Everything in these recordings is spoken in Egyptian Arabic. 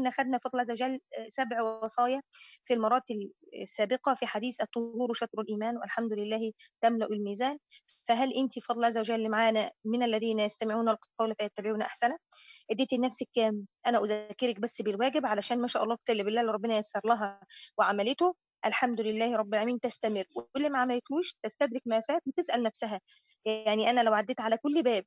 كنا خدنا فضل عز وجل سبع وصايا في المرات السابقة في حديث الطهور شطر الإيمان والحمد لله تملأ الميزان فهل أنت فضل عز وجل معانا من الذين يستمعون القول فيتبعون أحسنه اديتي لنفسك كام أنا أذكرك بس بالواجب علشان ما شاء الله اللي بالله اللي ربنا ييسر لها وعملته الحمد لله رب العالمين تستمر واللي ما عملتوش تستدرك ما فات وتسأل نفسها يعني أنا لو عديت على كل باب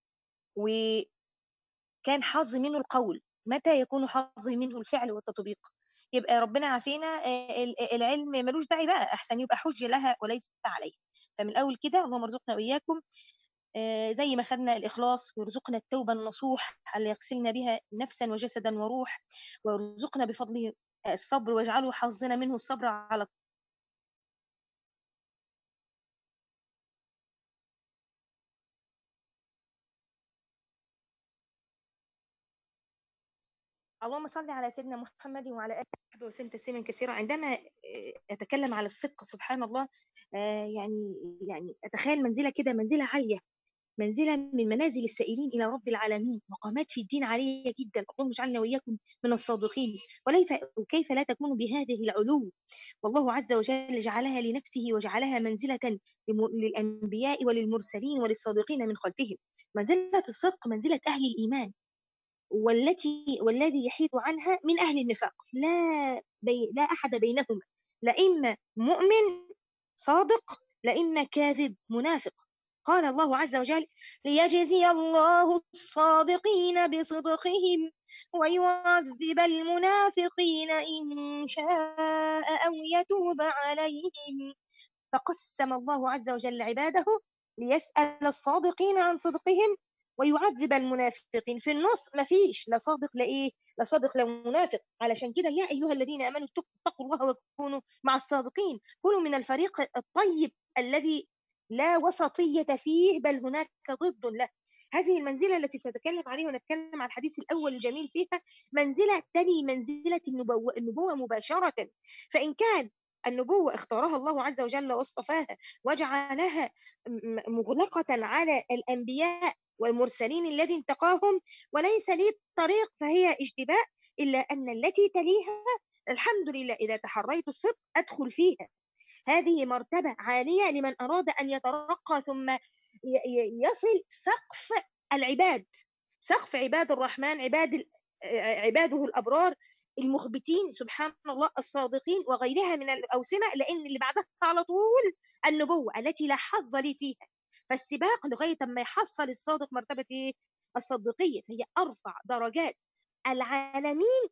وكان حظي منه القول متى يكون حظي منه الفعل والتطبيق يبقى ربنا عافينا العلم ملوش داعي بقى احسن يبقى حجه لها وليس عليه فمن الاول كده اللهم ارزقنا واياكم زي ما خدنا الإخلاص ويرزقنا التوبة النصوح اللي يغسلنا بها نفسا وجسدا وروح ويرزقنا بفضله الصبر واجعله حظنا منه الصبر على اللهم صل على سيدنا محمد وعلى اله وصحبه وسلم تسليما كثيرا عندما اتكلم على الصدق سبحان الله يعني يعني اتخيل منزله كده منزله عاليه منزله من منازل السائرين الى رب العالمين مقامات في الدين عاليه جدا اللهم اجعلنا واياكم من الصادقين وليف وكيف لا تكون بهذه العلو والله عز وجل جعلها لنفسه وجعلها منزله للانبياء وللمرسلين وللصادقين من خلفهم منزله الصدق منزله اهل الايمان والتي والذي يحيد عنها من أهل النفاق لا بي لا أحد بينهما لا إما مؤمن صادق لا إما كاذب منافق قال الله عز وجل ليجزي الله الصادقين بصدقهم ويعذب المنافقين إن شاء أو يتوب عليهم فقسم الله عز وجل عباده ليسأل الصادقين عن صدقهم ويعذب المنافقين في النص ما فيش لا صادق لا ايه لا صادق لا منافق علشان كده يا ايها الذين امنوا اتقوا الله وكونوا مع الصادقين كونوا من الفريق الطيب الذي لا وسطية فيه بل هناك ضد له هذه المنزلة التي سنتكلم عليها ونتكلم عن الحديث الأول الجميل فيها منزلة تلي منزلة النبوة, النبوة مباشرة فإن كان النبوة اختارها الله عز وجل واصطفاها وجعلها مغلقة على الأنبياء والمرسلين الذي انتقاهم وليس لي طريق فهي اجتباء إلا أن التي تليها الحمد لله إذا تحريت الصدق أدخل فيها هذه مرتبة عالية لمن أراد أن يترقى ثم يصل سقف العباد سقف عباد الرحمن عباد عباده الأبرار المخبتين سبحان الله الصادقين وغيرها من الأوسمة لأن اللي بعدها على طول النبوة التي لا حظ لي فيها فالسباق لغاية ما يحصل الصادق مرتبة إيه؟ الصديقية فهي أرفع درجات العالمين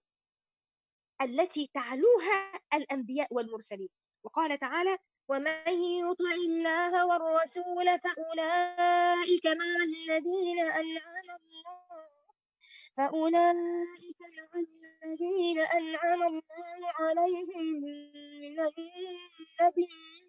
التي تعلوها الأنبياء والمرسلين وقال تعالى ومن يطع الله والرسول فأولئك مع الذين أنعم الله فأولئك مع الذين أنعم الله عليهم من النبيين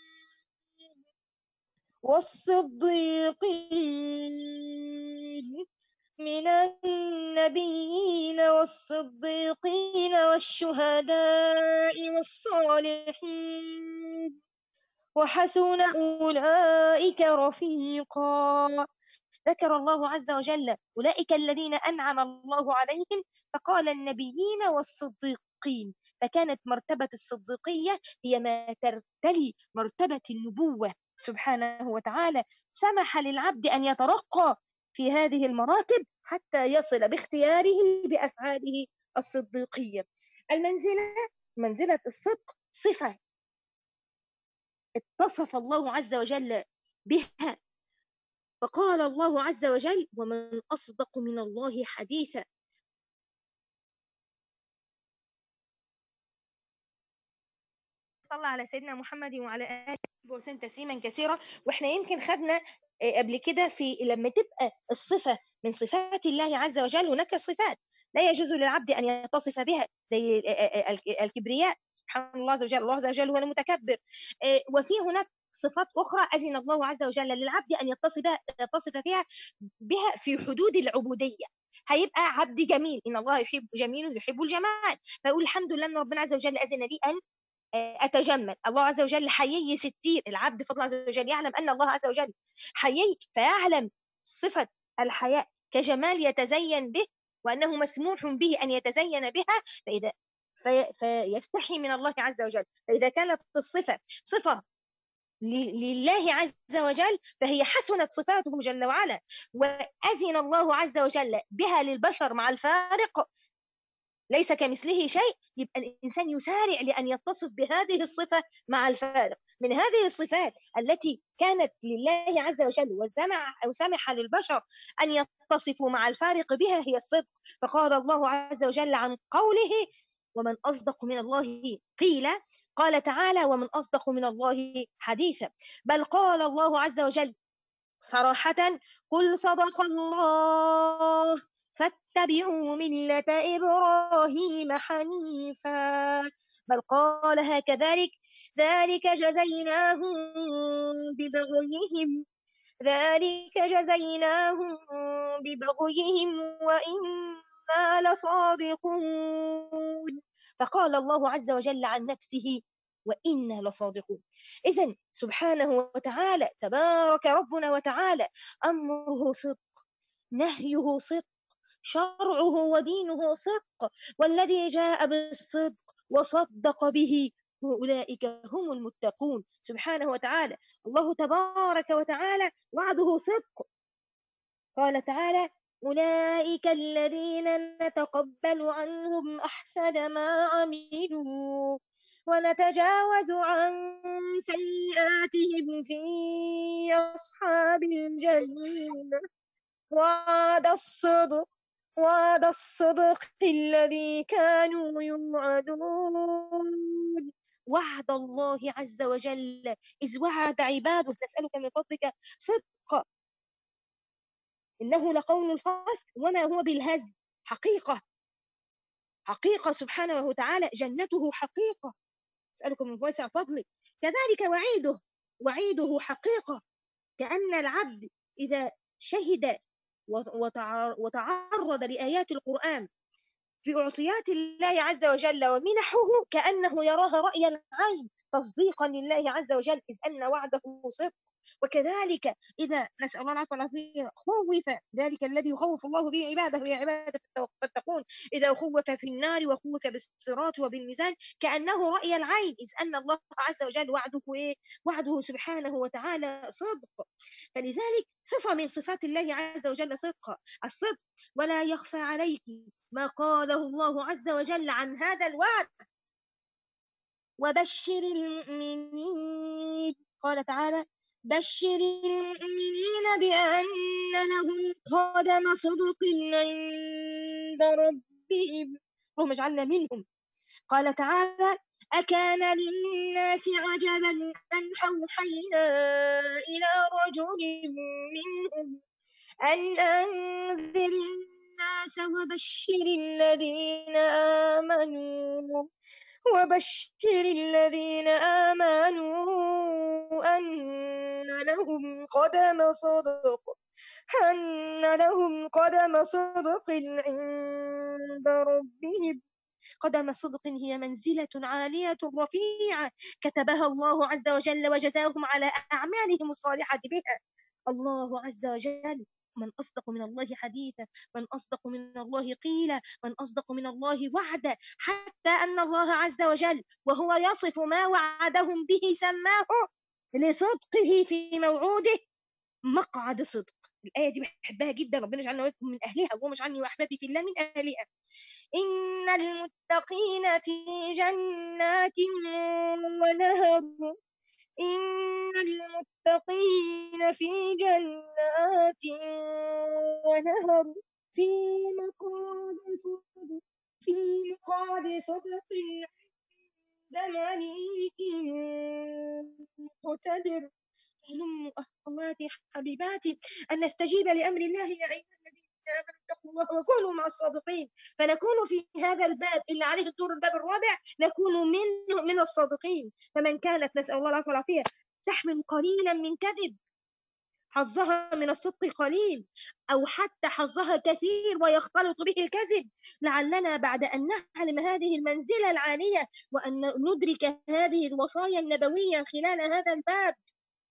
والصديقين من النبيين والصديقين والشهداء والصالحين وحسن أولئك رفيقا ذكر الله عز وجل أولئك الذين أنعم الله عليهم فقال النبيين والصديقين فكانت مرتبة الصديقية هي ما ترتلي مرتبة النبوة سبحانه وتعالى سمح للعبد أن يترقى في هذه المراتب حتى يصل باختياره بأفعاله الصديقية المنزلة منزلة الصدق صفة اتصف الله عز وجل بها فقال الله عز وجل ومن أصدق من الله حديثا صلى على سيدنا محمد وعلى آله وسلم تسليما كثيرا واحنا يمكن خدنا قبل كده في لما تبقى الصفة من صفات الله عز وجل هناك صفات لا يجوز للعبد أن يتصف بها زي الكبرياء سبحان الله عز وجل الله عز وجل هو المتكبر وفي هناك صفات أخرى أذن الله عز وجل للعبد أن يتصف يتصف فيها بها في حدود العبودية هيبقى عبد جميل إن الله يحب جميل يحب الجمال فيقول الحمد لله أن ربنا عز وجل أذن لي أن أتجمل الله عز وجل حيي ستير العبد فضل عز وجل يعلم أن الله عز وجل حيي فيعلم صفة الحياء كجمال يتزين به وأنه مسموح به أن يتزين بها فإذا في فيستحي من الله عز وجل فإذا كانت الصفة صفة لله عز وجل فهي حسنت صفاته جل وعلا وأذن الله عز وجل بها للبشر مع الفارق ليس كمثله شيء يبقى الإنسان يسارع لأن يتصف بهذه الصفة مع الفارق من هذه الصفات التي كانت لله عز وجل وسمح, وسمح للبشر أن يتصفوا مع الفارق بها هي الصدق فقال الله عز وجل عن قوله ومن أصدق من الله قيل قال تعالى ومن أصدق من الله حديثا بل قال الله عز وجل صراحة قل صدق الله فاتبعوا ملة إبراهيم حنيفا بل قالها كذلك ذلك جزيناهم ببغيهم ذلك جزيناهم ببغيهم وإنا لصادقون فقال الله عز وجل عن نفسه وإنا لصادقون إذا سبحانه وتعالى تبارك ربنا وتعالى أمره صدق نهيه صدق شرعه ودينه صدق والذي جاء بالصدق وصدق به أولئك هم المتقون سبحانه وتعالى الله تبارك وتعالى وعده صدق قال تعالى أولئك الذين نتقبل عنهم أحسن ما عملوا ونتجاوز عن سيئاتهم في أصحاب الجنة وعد الصدق وعد الصدق الذي كانوا يوعدون وعد الله عز وجل إذ وعد عباده نسألك من فضلك صدق إنه لقول الفصل وما هو بالهزل حقيقة حقيقة سبحانه وتعالى جنته حقيقة أسألكم من واسع فضلك كذلك وعيده وعيده حقيقة كأن العبد إذا شهد وتعرض لآيات القرآن في أعطيات الله عز وجل ومنحه كأنه يراها رأي العين تصديقا لله عز وجل إذ أن وعده صدق وكذلك إذا نسأل الله العفو والعافية خوف ذلك الذي يخوف الله به عباده وهي عبادة فاتقون إذا خوف في النار وخوف بالصراط وبالميزان كأنه رأي العين إذ أن الله عز وجل وعده إيه؟ وعده سبحانه وتعالى صدق فلذلك صفة من صفات الله عز وجل صدق الصدق ولا يخفى عليك ما قاله الله عز وجل عن هذا الوعد وبشر المؤمنين قال تعالى بشر المؤمنين بأن لهم قدم صدق عند ربهم اللهم اجعلنا منهم قال تعالى أكان للناس عجبا أن أوحينا إلى رجل منهم أن أنذر الناس وبشر الذين آمنوا وبشر الذين آمنوا أن لهم قدم صدق أن لهم قدم صدق عند ربهم قدم صدق هي منزلة عالية رفيعة كتبها الله عز وجل وجزاهم على أعمالهم الصالحة بها الله عز وجل من أصدق من الله حديثا من أصدق من الله قيلا من أصدق من الله وعدا حتى أن الله عز وجل وهو يصف ما وعدهم به سماه لصدقه في موعوده مقعد صدق الآية دي بحبها جدا ربنا يجعلنا وإياكم من أهلها اللهم اجعلني وأحبابي في الله من أهلها إن المتقين في جنات ونهر إن المتقين في جنات ونهر في مقعد صدق في مقعد صدق عند مليك مقتدر هلم أخواتي حبيباتي أن نستجيب لأمر الله يا أيها الذين آمنوا اتقوا الله وكونوا مع الصادقين فنكون في هذا الباب اللي عليه الدور الباب الرابع نكون منه من الصادقين فمن كانت نسأل الله العافية والعافية تحمل قليلا من كذب حظها من الصدق قليل أو حتى حظها كثير ويختلط به الكذب لعلنا بعد أن نعلم هذه المنزلة العالية وأن ندرك هذه الوصايا النبوية خلال هذا الباب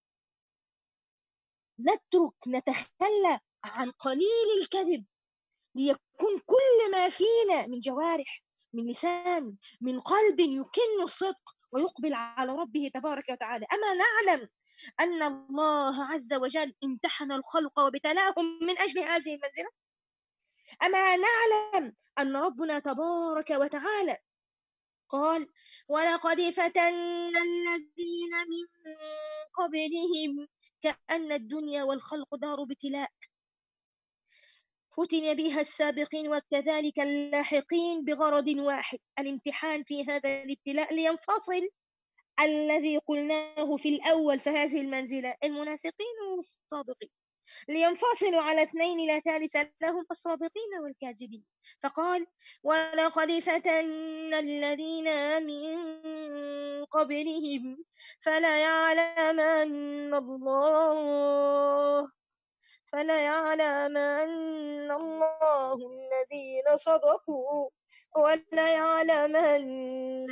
نترك نتخلى عن قليل الكذب ليكون كل ما فينا من جوارح من لسان من قلب يكن الصدق ويقبل على ربه تبارك وتعالى أما نعلم أن الله عز وجل امتحن الخلق وابتلاهم من أجل هذه المنزلة أما نعلم أن ربنا تبارك وتعالى قال ولقد فتنا الذين من قبلهم كأن الدنيا والخلق دار ابتلاء فتن بها السابقين وكذلك اللاحقين بغرض واحد الامتحان في هذا الابتلاء لينفصل الذي قلناه في الأول في هذه المنزلة المنافقين والصادقين لينفصلوا على اثنين لا ثالث لهم الصادقين والكاذبين فقال ولقد فتنا الذين من قبلهم فليعلمن الله فليعلمن الله الذين صدقوا وليعلمن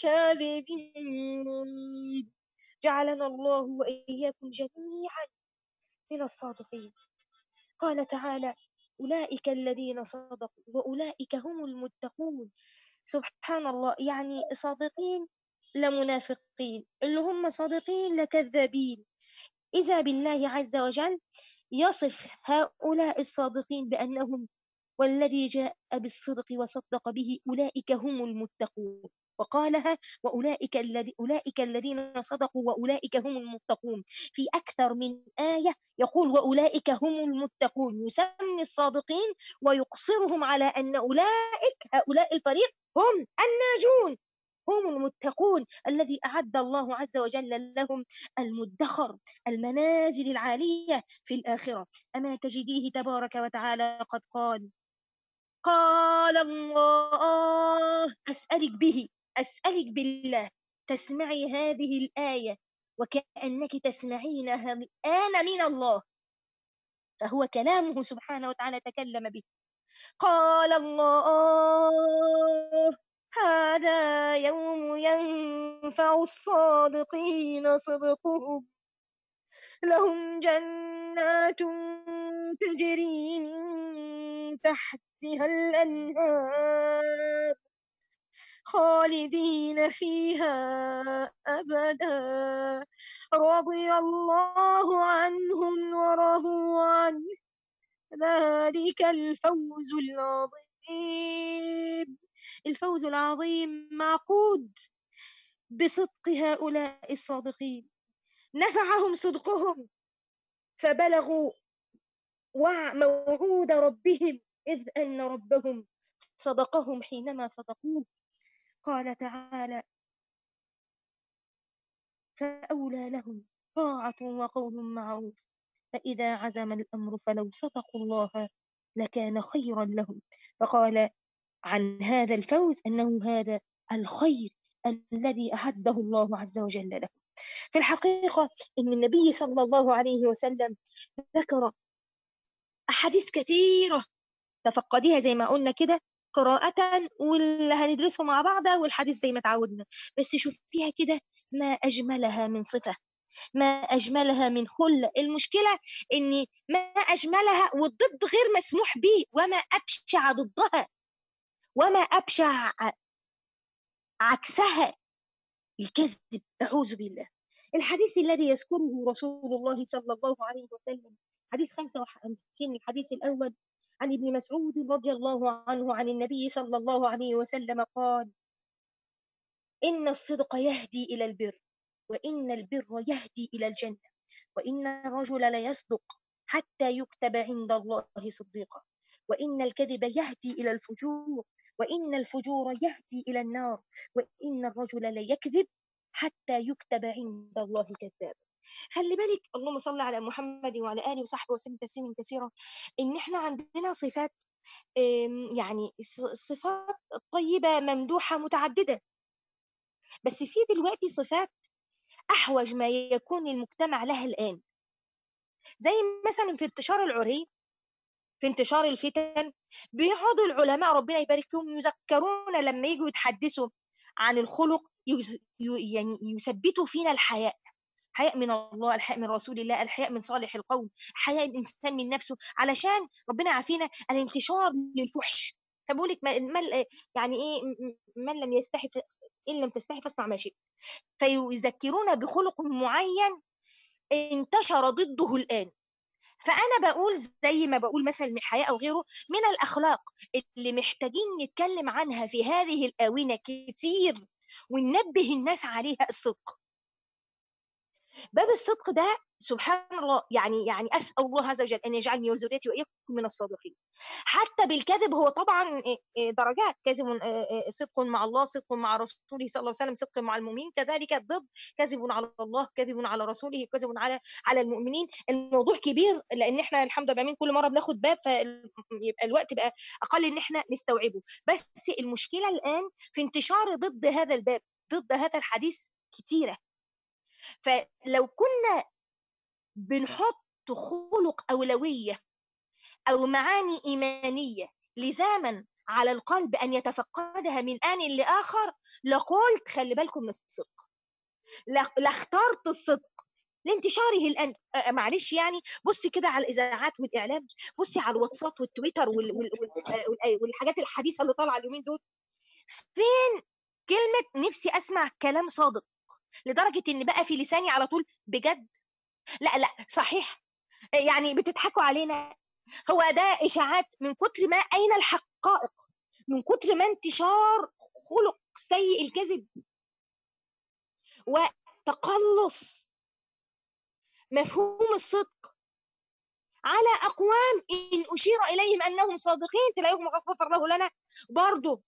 الكاذبين جعلنا الله وإياكم جميعا من الصادقين قال تعالى أولئك الذين صدقوا وأولئك هم المتقون سبحان الله يعني صادقين لمنافقين اللي هم صادقين لكذابين إذا بالله عز وجل يصف هؤلاء الصادقين بأنهم والذي جاء بالصدق وصدق به أولئك هم المتقون وقالها وأولئك الذي أولئك الذين صدقوا وأولئك هم المتقون في أكثر من آية يقول وأولئك هم المتقون يسمي الصادقين ويقصرهم على أن أولئك هؤلاء الفريق هم الناجون هم المتقون الذي أعد الله عز وجل لهم المدخر المنازل العالية في الآخرة أما تجديه تبارك وتعالى قد قال قال الله أسألك به أسألك بالله تسمعي هذه الآية وكأنك تسمعينها الآن من الله فهو كلامه سبحانه وتعالى تكلم به قال الله هذا يوم ينفع الصادقين صدقهم لهم جنات تجري من تحتها الأنهار خالدين فيها أبدا رضي الله عنهم ورضوا عنه ذلك الفوز العظيم الفوز العظيم معقود بصدق هؤلاء الصادقين نفعهم صدقهم فبلغوا موعود ربهم إذ أن ربهم صدقهم حينما صدقوه قال تعالى فأولى لهم طاعة وقول معروف فإذا عزم الأمر فلو صدقوا الله لكان خيرا لهم فقال عن هذا الفوز أنه هذا الخير الذي أعده الله عز وجل له في الحقيقة أن النبي صلى الله عليه وسلم ذكر أحاديث كثيرة تفقديها زي ما قلنا كده قراءة واللي هندرسه مع بعض والحديث زي ما تعودنا بس شوفيها كده ما أجملها من صفة ما أجملها من خلة المشكلة إن ما أجملها والضد غير مسموح به وما أبشع ضدها وما أبشع عكسها الكذب أعوذ بالله الحديث الذي يذكره رسول الله صلى الله عليه وسلم حديث 55 الحديث الأول عن ابن مسعود رضي الله عنه عن النبي صلى الله عليه وسلم قال إن الصدق يهدي إلى البر وإن البر يهدي إلى الجنة وإن الرجل ليصدق حتى يكتب عند الله صديقا وإن الكذب يهدي إلى الفجور وإن الفجور يهدي إلى النار وإن الرجل ليكذب حتى يكتب عند الله كذابا خلي بالك اللهم صل على محمد وعلى اله وصحبه وسلم تسليما كثيرا ان احنا عندنا صفات يعني صفات طيبه ممدوحه متعدده بس في دلوقتي صفات احوج ما يكون المجتمع لها الان زي مثلا في انتشار العري في انتشار الفتن بيقعدوا العلماء ربنا يبارك فيهم يذكرونا لما يجوا يتحدثوا عن الخلق يعني يثبتوا فينا الحياء حياء من الله الحياء من رسول الله الحياء من صالح القول حياء الانسان من نفسه علشان ربنا عافينا الانتشار للفحش فبقول لك ما- ما- يعني ايه م- م- من لم يستحي ف- ان لم تستحي فاصنع ما شئت فيذكرون بخلق معين انتشر ضده الان فانا بقول زي ما بقول مثلا من حياء او غيره من الاخلاق اللي محتاجين نتكلم عنها في هذه الاونه كتير وننبه الناس عليها الصدق باب الصدق ده سبحان الله يعني يعني اسال الله عز وجل ان يجعلني وذريتي واياكم من الصادقين حتى بالكذب هو طبعا إيه إيه درجات كذب آه، آه، صدق مع الله صدق مع رسوله صلى الله عليه وسلم صدق مع المؤمنين كذلك الضد كذب على الله كذب على رسوله كذب على على المؤمنين الموضوع كبير لان احنا الحمد لله من كل مره بناخد باب فيبقى الوقت بقى اقل ان احنا نستوعبه بس المشكله الان في انتشار ضد هذا الباب ضد هذا الحديث كتيره فلو كنا بنحط خلق أولوية أو معاني إيمانية لزاما على القلب أن يتفقدها من آن لآخر لقلت خلي بالكم من الصدق لا- لاخترت الصدق لانتشاره الان آه، معلش يعني بصي كده على الاذاعات والاعلام بصي على الواتساب والتويتر وال... وال... وال... آه، وال- والحاجات الحديثه اللي طالعه اليومين دول فين كلمه نفسي اسمع كلام صادق لدرجه ان بقى في لساني على طول بجد لا لا صحيح يعني بتضحكوا علينا هو ده اشاعات من كتر ما اين الحقائق من كتر ما انتشار خلق سيء الكذب وتقلص مفهوم الصدق على اقوام ان اشير اليهم انهم صادقين تلاقيهم غفر الله لنا برضه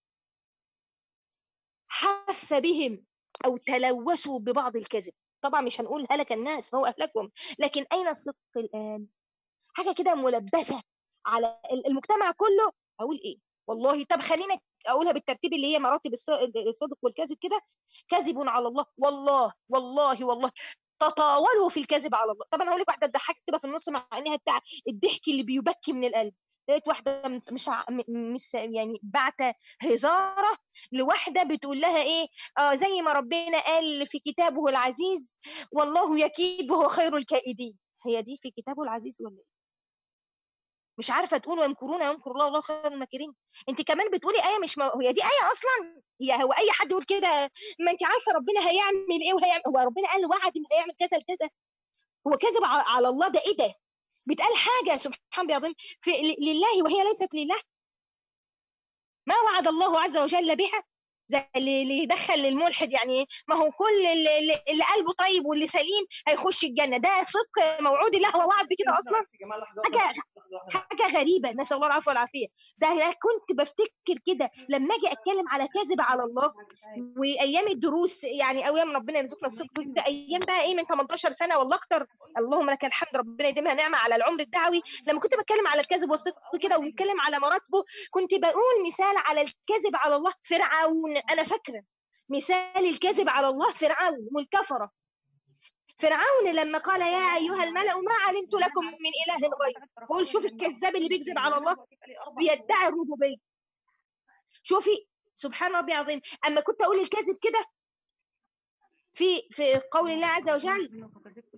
حث بهم او تلوثوا ببعض الكذب طبعا مش هنقول هلك الناس هو اهلكهم لكن اين الصدق الان حاجه كده ملبسه على ال- المجتمع كله اقول ايه والله طب خلينا اقولها بالترتيب اللي هي مراتب الص- الصدق والكذب كده كذب على الله والله والله والله تطاولوا في الكذب على الله طب انا هقول لك واحده تضحك كده في النص مع انها بتاع الضحك اللي بيبكي من القلب لقيت واحده م- مش ع- م- مش يعني بعت هزاره لواحده بتقول لها ايه اه زي ما ربنا قال في كتابه العزيز والله يكيد وهو خير الكائدين هي دي في كتابه العزيز ولا ايه مش عارفه تقول ويمكرون ويمكر الله والله خير الماكرين انت كمان بتقولي ايه مش مو... هي دي ايه اصلا هي هو اي حد يقول كده ما انت عارفه ربنا هيعمل ايه وهيعمل هو ربنا قال وعد ان هيعمل كذا لكذا هو كذب ع- على الله ده ايه ده بيتقال حاجه سبحان بيعظم في ل- لله وهي ليست لله ما وعد الله عز وجل بها زي اللي اللي يدخل الملحد يعني ما هو كل اللي, اللي اللي قلبه طيب واللي سليم هيخش الجنه ده صدق موعود الله هو وعد بكده اصلا حاجه حاجه غريبه نسال الله العفو والعافيه ده أنا كنت بفتكر كده لما اجي اتكلم على كذب على الله وايام الدروس يعني ايام ربنا يرزقنا الصدق كده ايام بقى ايه من 18 سنه والله اكتر اللهم لك الحمد ربنا يديمها نعمه على العمر الدعوي لما كنت بتكلم على الكذب والصدق كده ونتكلم على مراتبه كنت بقول مثال على الكذب على الله فرعون انا فاكره مثال الكذب على الله فرعون والكفره فرعون لما قال يا ايها الملأ ما علمت لكم من اله غير قول شوف الكذاب اللي بيكذب على الله بيدعي الربوبيه شوفي سبحان ربي العظيم اما كنت اقول الكذب كده في في قول الله عز وجل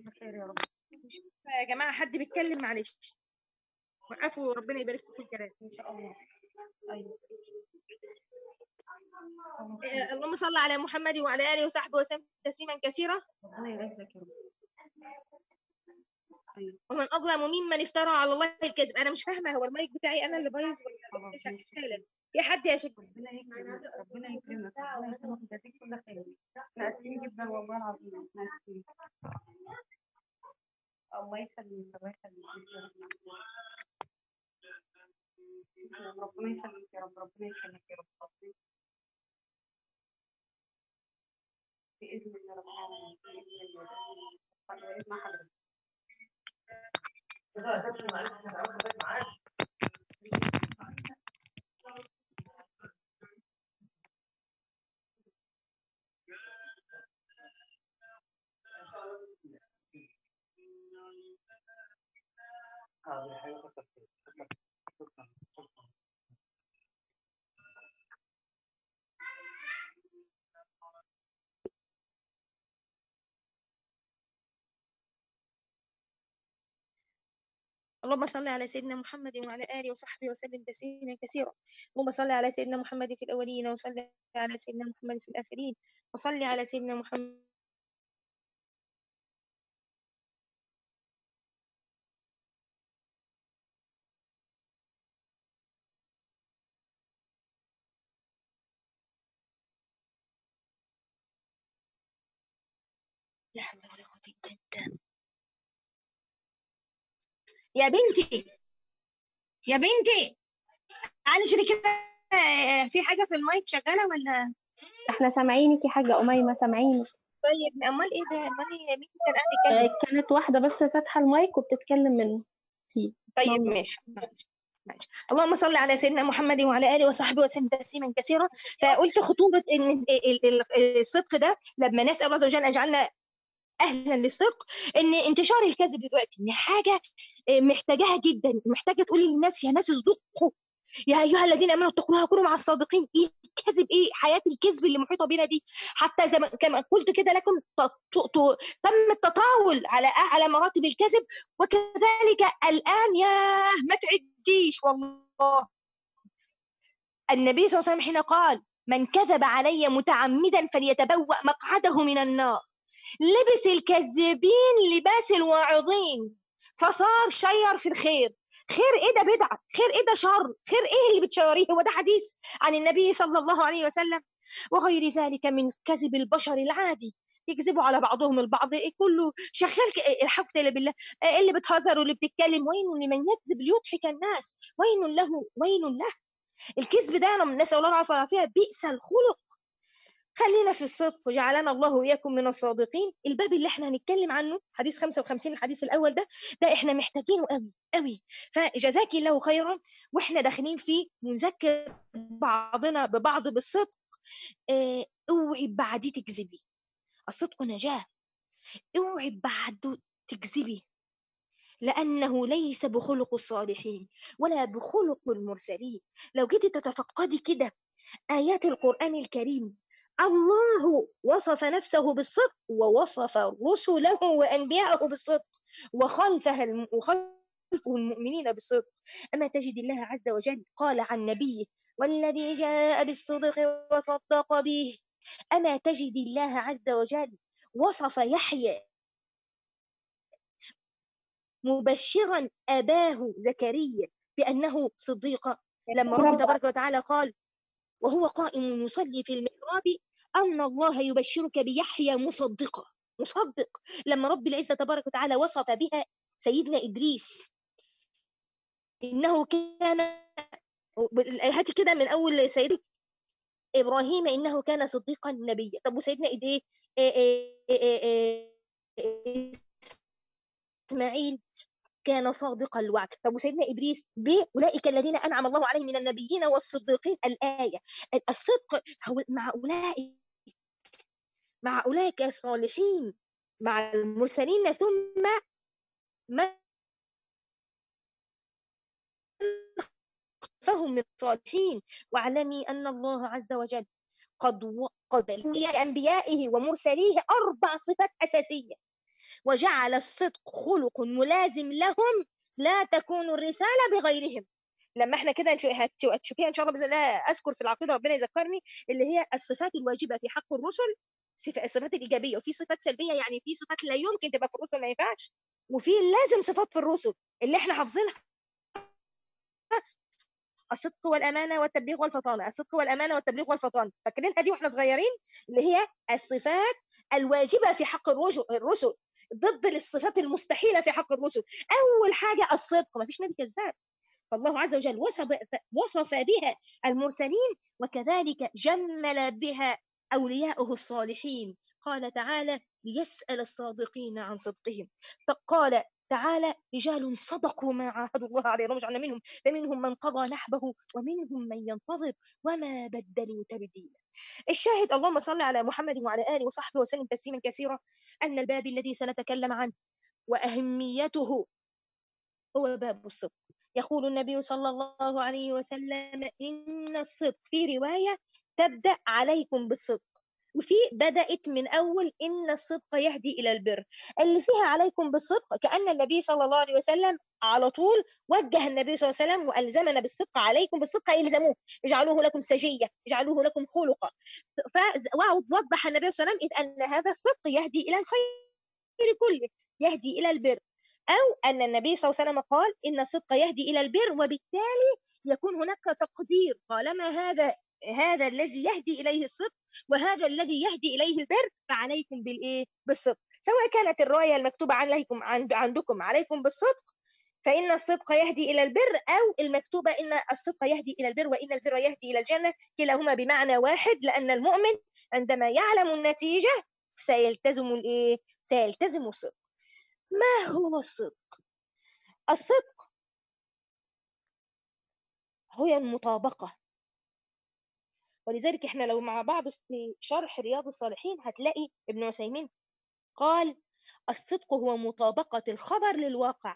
يا جماعه حد بيتكلم معلش وقفوا ربنا يبارك في الكلام ان شاء الله ايوه آه، اللهم صل على محمد وعلى اله وصحبه وسلم تسليما كثيرا ربنا يبارك لك يا رب ايوه ومن اظلم ممن افترى على الله الكذب انا مش فاهمه هو المايك بتاعي انا اللي بايظ ولا خلاص إيه؟ ماشي. شغالة. يا حد يا شيخ ربنا يكرمك ربنا يكرمك ربنا يكرمك ويجازيك كل خير احنا اسفين جدا والله العظيم احنا اسفين الله يخليك الله يخليك ربنا يخليك يا رب ربنا يخليك يا رب بإذن الله رب العالمين بإذن الله بإذن حضرتك هذه حقيقة شكرا شكرا اللهم صل على سيدنا محمد وعلى آله وصحبه وسلم تسليما كثيرا اللهم صل على سيدنا محمد في الأولين وصل على سيدنا محمد في الآخرين وصل على سيدنا محمد لا حول ولا قوة إلا بالله يا بنتي يا بنتي تعالي شوفي كده آه، في حاجة في المايك شغالة ولا احنا سامعينك يا حاجة أميمة سامعينك طيب أمال إيه ده أمال إيه مين كان قاعد يتكلم آه، كانت واحدة بس فاتحة المايك وبتتكلم منه فيه طيب ماما. ماشي ماشي اللهم صل على سيدنا محمد وعلى اله وصحبه وسلم تسليما كثيرا فقلت خطوره ان ال- ال- ال- الصدق ده لما نسال الله عز وجل ان يجعلنا اهلا للصدق ان انتشار الكذب دلوقتي ان حاجه آه، محتاجاها جدا محتاجه تقولي للناس يا ناس اصدقوا يا ايها الذين امنوا اتقوا الله وكونوا مع الصادقين ايه الكذب ايه حياه الكذب اللي محيطه بينا دي حتى زي ما كما قلت كده لكم ت- ت- ت- تم التطاول على على مراتب الكذب وكذلك الان ياه ما تعديش والله النبي صلى الله عليه وسلم حين قال من كذب علي متعمدا فليتبوأ مقعده من النار لبس الكذابين لباس الواعظين فصار شير في الخير خير ايه ده بدعه خير ايه ده شر خير ايه اللي بتشيريه هو ده حديث عن النبي صلى الله عليه وسلم وغير ذلك من كذب البشر العادي يكذبوا على بعضهم البعض إيه كله شغال ك- الحمد لله بالله إيه اللي بتهزر واللي بتتكلم وين لمن يكذب ليضحك الناس وين له وين له الكذب ده انا نسال الله العافيه والعافيه بئس الخلق خلينا في الصدق وجعلنا الله واياكم من الصادقين الباب اللي احنا هنتكلم عنه حديث 55 الحديث الاول ده ده احنا محتاجينه قوي قوي فجزاك الله خيرا واحنا داخلين فيه ونذكر بعضنا ببعض بالصدق اه اوعي بعديه تكذبي الصدق نجاه اوعي بعده تكذبي لأنه ليس بخلق الصالحين ولا بخلق المرسلين لو جيت تتفقدي كده آيات القرآن الكريم الله وصف نفسه بالصدق ووصف رسله وأنبياءه بالصدق وخلفها الم... وخلفه المؤمنين بالصدق أما تجد الله عز وجل قال عن نبيه والذي جاء بالصدق وصدق به أما تجد الله عز وجل وصف يحيى مبشرا أباه زكريا بأنه صديق لما رب تبارك وتعالى قال وهو قائم يصلي في المحراب أن الله يبشرك بيحيى مصدقا مصدق لما رب العزة تبارك وتعالى وصف بها سيدنا إدريس إنه كان هاتي كده من أول سيدنا إبراهيم إنه كان صديقا نبيا طب وسيدنا إيه إيه إيه إيه إيه إيه إسماعيل كان صادق الوعد طب وسيدنا ادريس ب اولئك الذين انعم الله عليهم من النبيين والصديقين الايه الصدق هو مع اولئك مع اولئك الصالحين مع المرسلين ثم من فهم من الصالحين واعلمي ان الله عز وجل قد و... قد لانبيائه ومرسليه اربع صفات اساسيه وجعل الصدق خلق ملازم لهم لا تكون الرسالة بغيرهم لما احنا كده هتشوفيها ان شاء الله باذن الله اذكر في العقيده ربنا يذكرني اللي هي الصفات الواجبه في حق الرسل الصفات الايجابيه وفي صفات سلبيه يعني في صفات لا يمكن تبقى في الرسل ما ينفعش وفي لازم صفات في الرسل اللي احنا حافظينها الصدق والامانه والتبليغ والفطانه الصدق والامانه والتبليغ والفطانه فاكرينها دي واحنا صغيرين اللي هي الصفات الواجبه في حق الرسل ضد الصفات المستحيلة في حق الرسل أول حاجة الصدق ما فيش نبي كذاب فالله عز وجل وصف, وصف بها المرسلين وكذلك جمل بها أولياؤه الصالحين قال تعالى ليسأل الصادقين عن صدقهم فقال تعالى رجال صدقوا ما عاهدوا الله عليه رجعنا منهم فمنهم من قضى نحبه ومنهم من ينتظر وما بدلوا تبديلا الشاهد اللهم صل على محمد وعلى آله وصحبه وسلم تسليما كثيرا أن الباب الذي سنتكلم عنه وأهميته هو باب الصدق يقول النبي صلى الله عليه وسلم إن الصدق في رواية تبدأ عليكم بالصدق وفي بدأت من أول إن الصدق يهدي إلى البر اللي فيها عليكم بالصدق كأن النبي صلى الله عليه وسلم على طول وجه النبي صلى الله عليه وسلم وألزمنا بالصدق عليكم بالصدق إلزموه اجعلوه لكم سجية اجعلوه لكم خلقا فوضح النبي صلى الله عليه وسلم أن هذا الصدق يهدي إلى الخير كله يهدي إلى البر أو أن النبي صلى الله عليه وسلم قال إن الصدق يهدي إلى البر وبالتالي يكون هناك تقدير طالما هذا هذا الذي يهدي إليه الصدق وهذا الذي يهدي إليه البر فعليكم بالإيه؟ بالصدق سواء كانت الرواية المكتوبة عليكم عند عندكم عليكم بالصدق فإن الصدق يهدي إلى البر أو المكتوبة إن الصدق يهدي إلى البر وإن البر يهدي إلى الجنة كلاهما بمعنى واحد لأن المؤمن عندما يعلم النتيجة سيلتزم الإيه؟ سيلتزم الصدق ما هو الصدق؟ الصدق هي المطابقة ولذلك احنا لو مع بعض في شرح رياض الصالحين هتلاقي ابن عثيمين قال الصدق هو مطابقة الخبر للواقع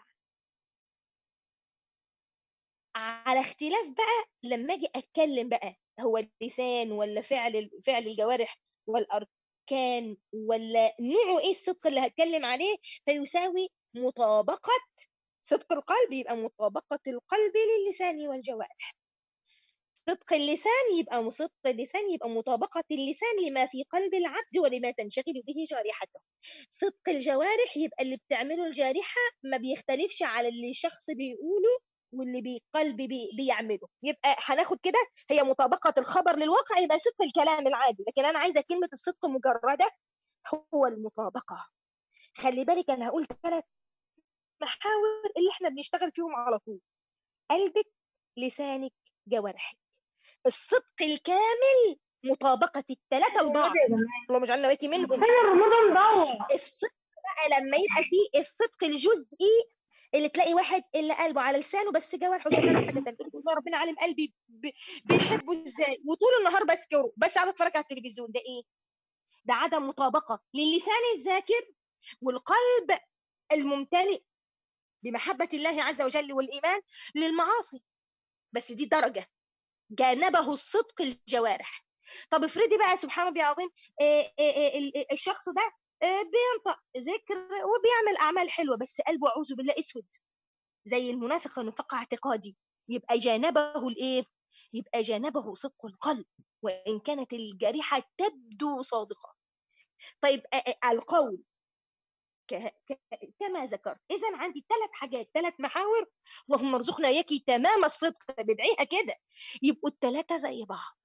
على اختلاف بقى لما اجي اتكلم بقى هو اللسان ولا فعل فعل الجوارح والاركان ولا نوعه ايه الصدق اللي هتكلم عليه فيساوي مطابقة صدق القلب يبقى مطابقة القلب للسان والجوارح صدق اللسان يبقى صدق اللسان يبقى مطابقة اللسان لما في قلب العبد ولما تنشغل به جارحته صدق الجوارح يبقى اللي بتعمله الجارحة ما بيختلفش على اللي الشخص بيقوله واللي بقلب بي بيعمله يبقى هناخد كده هي مطابقة الخبر للواقع يبقى صدق الكلام العادي لكن أنا عايزة كلمة الصدق مجردة هو المطابقة خلي بالك أنا هقول ثلاث محاور اللي احنا بنشتغل فيهم على طول قلبك لسانك جوارحك الصدق الكامل مطابقة الثلاثة لبعض اللهم اجعلنا واكي منهم رمضان ضوء الصدق بقى لما يبقى فيه الصدق الجزئي اللي تلاقي واحد اللي قلبه على لسانه بس جوارحه شغاله حاجه تانيه تقول يا ربنا عالم قلبي ب- بيحبه ازاي وطول النهار بسكره بس قاعد اتفرج على التلفزيون ده ايه؟ ده عدم مطابقه للسان الذاكر والقلب الممتلئ بمحبه الله عز وجل والايمان للمعاصي بس دي درجه جانبه الصدق الجوارح طب افرضي بقى سبحان ربي العظيم إيه إيه إيه ال- ال- الشخص ده إيه بينطق ذكر وبيعمل اعمال حلوه بس قلبه اعوذ بالله اسود زي المنافق النفاق اعتقادي يبقى جانبه الايه يبقى جانبه صدق القلب وان كانت الجريحه تبدو صادقه طيب آ- آ- القول ك- ك- كما ذكرت اذا عندي ثلاث حاجات ثلاث محاور اللهم ارزقنا اياكي تمام الصدق بدعيها كده يبقوا الثلاثه زي بعض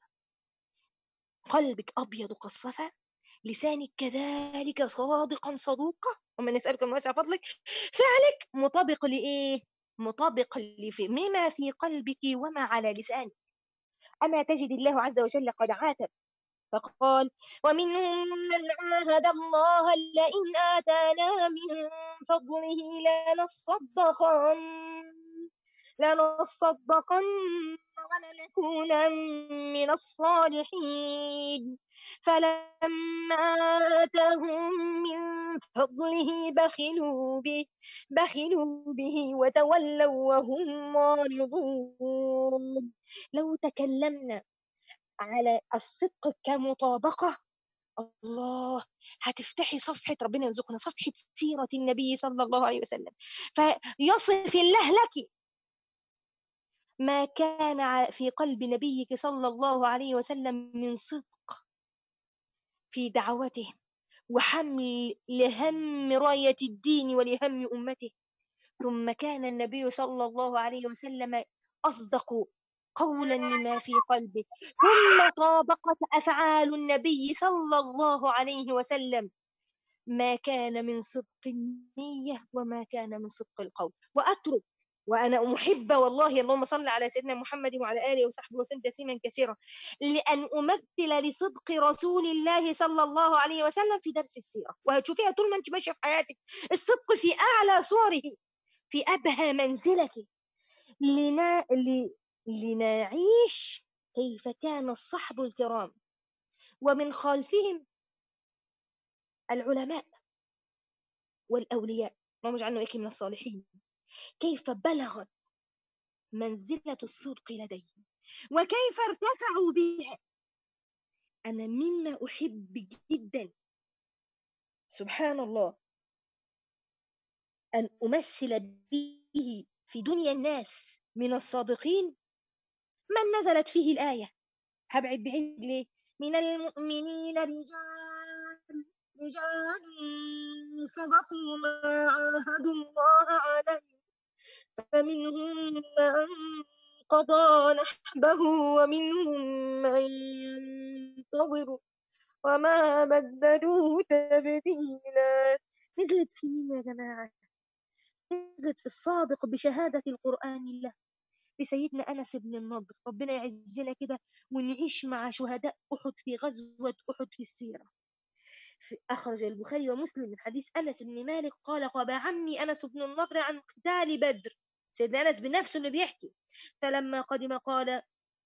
قلبك ابيض كالصفا لسانك كذلك صادقا صدوقا ومن نسألك من واسع فضلك فعلك مطابق لإيه؟ مطابق لفي مما في قلبك وما على لسانك أما تجد الله عز وجل قد عاتب فقال ومنهم من عاهد الله لئن آتانا من فضله لنصدقن لنصدقن ولنكونن من الصالحين فلما آتاهم من فضله بخلوا به بخلوا به وتولوا وهم معرضون لو تكلمنا على الصدق كمطابقة الله هتفتحي صفحة ربنا يرزقنا صفحة سيرة النبي صلى الله عليه وسلم فيصف الله لك ما كان ع- في قلب نبيك صلى الله عليه وسلم من صدق في دعوته وحمل لهم راية الدين ولهم أمته ثم كان النبي صلى الله عليه وسلم أصدق قولا لما في قلبه ثم طابقت أفعال النبي صلى الله عليه وسلم ما كان من صدق النية وما كان من صدق القول وأترك وأنا محبة والله اللهم صل على سيدنا محمد وعلى آله وصحبه وسلم تسليما كثيرا لأن أمثل لصدق رسول الله صلى الله عليه وسلم في درس السيرة وهتشوفيها طول ما أنت ماشية في حياتك الصدق في أعلى صوره في أبهى منزلك لنا... ل... لنعيش كيف كان الصحب الكرام ومن خلفهم العلماء والأولياء اللهم اجعلنا وإياك من الصالحين كيف بلغت منزلة الصدق لديهم وكيف ارتفعوا بها أنا مما أحب جدا سبحان الله أن أمثل به في دنيا الناس من الصادقين من نزلت فيه الآية هبعد بعيد ليه من المؤمنين رجال رجال صدقوا ما عاهدوا الله عليه فمنهم من قضى نحبه ومنهم من ينتظر وما بدلوا تبديلا نزلت في مين يا جماعة نزلت في الصادق بشهادة القرآن الله لسيدنا أنس بن النضر ربنا يعزنا كده ونعيش مع شهداء أحد في غزوة أحد في السيرة في أخرج البخاري ومسلم من حديث أنس بن مالك قال قال عمي أنس بن النضر عن قتال بدر سيدنا أنس بنفسه اللي بيحكي فلما قدم قال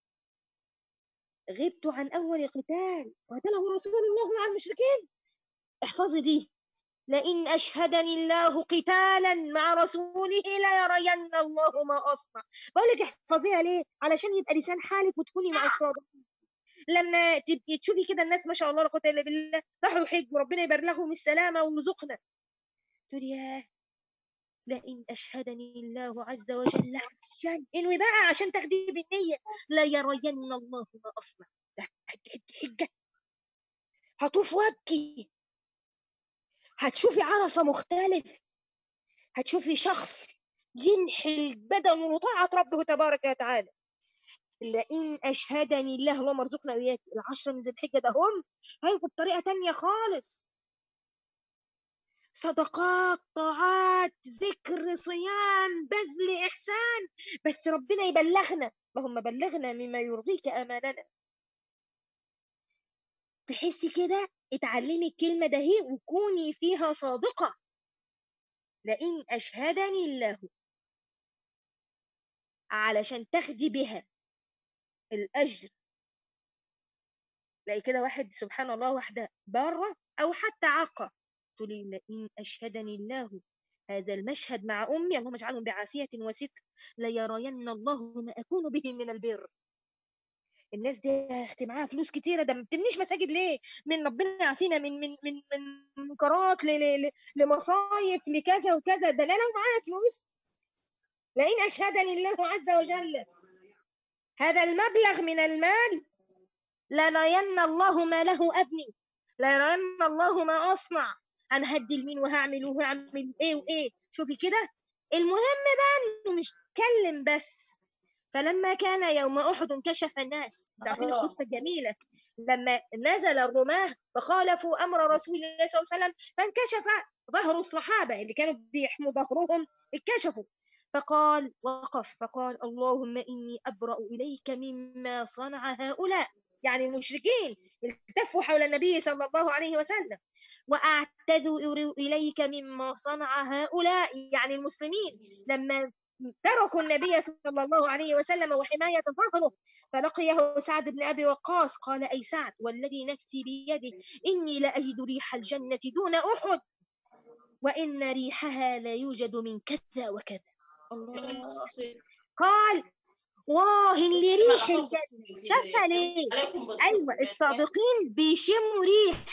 غبت عن أول قتال قاتله رسول الله مع المشركين احفظي دي لئن أشهدني الله قتالا مع رسوله ليرين الله ما أصنع بقول لك احفظيها ليه علشان يبقى لسان حالك وتكوني مع الصادقين لما تبقي تشوفي كده الناس ما شاء الله لا قوه الا بالله راحوا يحجوا ربنا يبلغهم السلامه ويرزقنا تقول ياه لئن أشهدني الله عز وجل عشان انوي بقى عشان تاخدي بالنية لا يرين الله ما أصنع ده حجة حجة هطوف وابكي هتشوفي عرفة مختلف هتشوفي شخص ينحل بدنه لطاعة ربه تبارك وتعالى لئن أشهدني الله اللهم ارزقنا وإياك العشرة من ذي الحجة ده هم هيبقوا بطريقة تانية خالص صدقات طاعات ذكر صيام بذل إحسان بس ربنا يبلغنا اللهم بلغنا مما يرضيك أماننا تحسي كده اتعلمي الكلمة ده هي وكوني فيها صادقة لئن أشهدني الله علشان تاخدي بها الأجر تلاقي كده واحد سبحان الله واحدة بره أو حتى عاقة تقولي لئن أشهدني الله هذا المشهد مع أمي اللهم اجعلهم بعافية وستر ليرين الله ما أكون به من البر الناس دي اختي معاها فلوس كتيرة ده ما بتبنيش مساجد ليه؟ من ربنا يعافينا من من من من منكرات ل- ل- ل- لمصايف لكذا وكذا ده لا لو معاها فلوس لئن أشهدني الله عز وجل هذا المبلغ من المال ليرين الله ما له أبني ليرين الله ما أصنع أنا هدي لمين وهعمل وهعمل إيه وإيه شوفي كده المهم بقى إنه مش تكلم بس فلما كان يوم أحد انكشف الناس تعرفين القصة الجميلة لما نزل الرماة فخالفوا أمر رسول الله صلى الله عليه وسلم فانكشف ظهر الصحابة اللي كانوا بيحموا ظهرهم اتكشفوا فقال وقف فقال اللهم إني أبرأ إليك مما صنع هؤلاء يعني المشركين التفوا حول النبي صلى الله عليه وسلم وأعتذر إليك مما صنع هؤلاء يعني المسلمين لما تركوا النبي صلى الله عليه وسلم وحماية ظهره فلقيه سعد بن أبي وقاص قال أي سعد والذي نفسي بيده إني لأجد ريح الجنة دون أحد وإن ريحها لا يوجد من كذا وكذا الله قال واه لريح الجنة شافها ليه أيوة الصادقين بيشموا ريح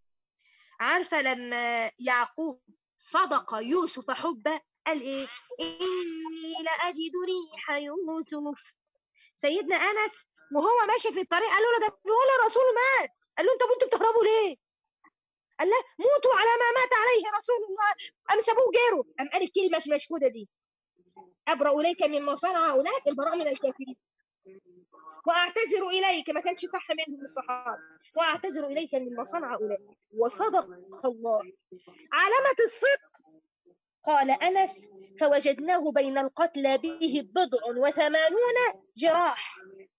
عارفة لما يعقوب صدق يوسف حبه قال إيه إني لأجد ريح يوسف سيدنا أنس وهو ماشي في الطريق قال له ده بيقول الرسول مات قال له انتوا انتوا بتهربوا ليه قال لا موتوا على ما مات عليه رسول الله قام سابوه جيره قام قال الكلمة المشهودة دي أبرأ إليك مما صنع هؤلاء البراء من الكافرين وأعتذر إليك ما كانش صح منهم الصحابة وأعتذر إليك مما صنع هؤلاء وصدق الله علامة الصدق قال أنس فوجدناه بين القتلى به بضع وثمانون جراح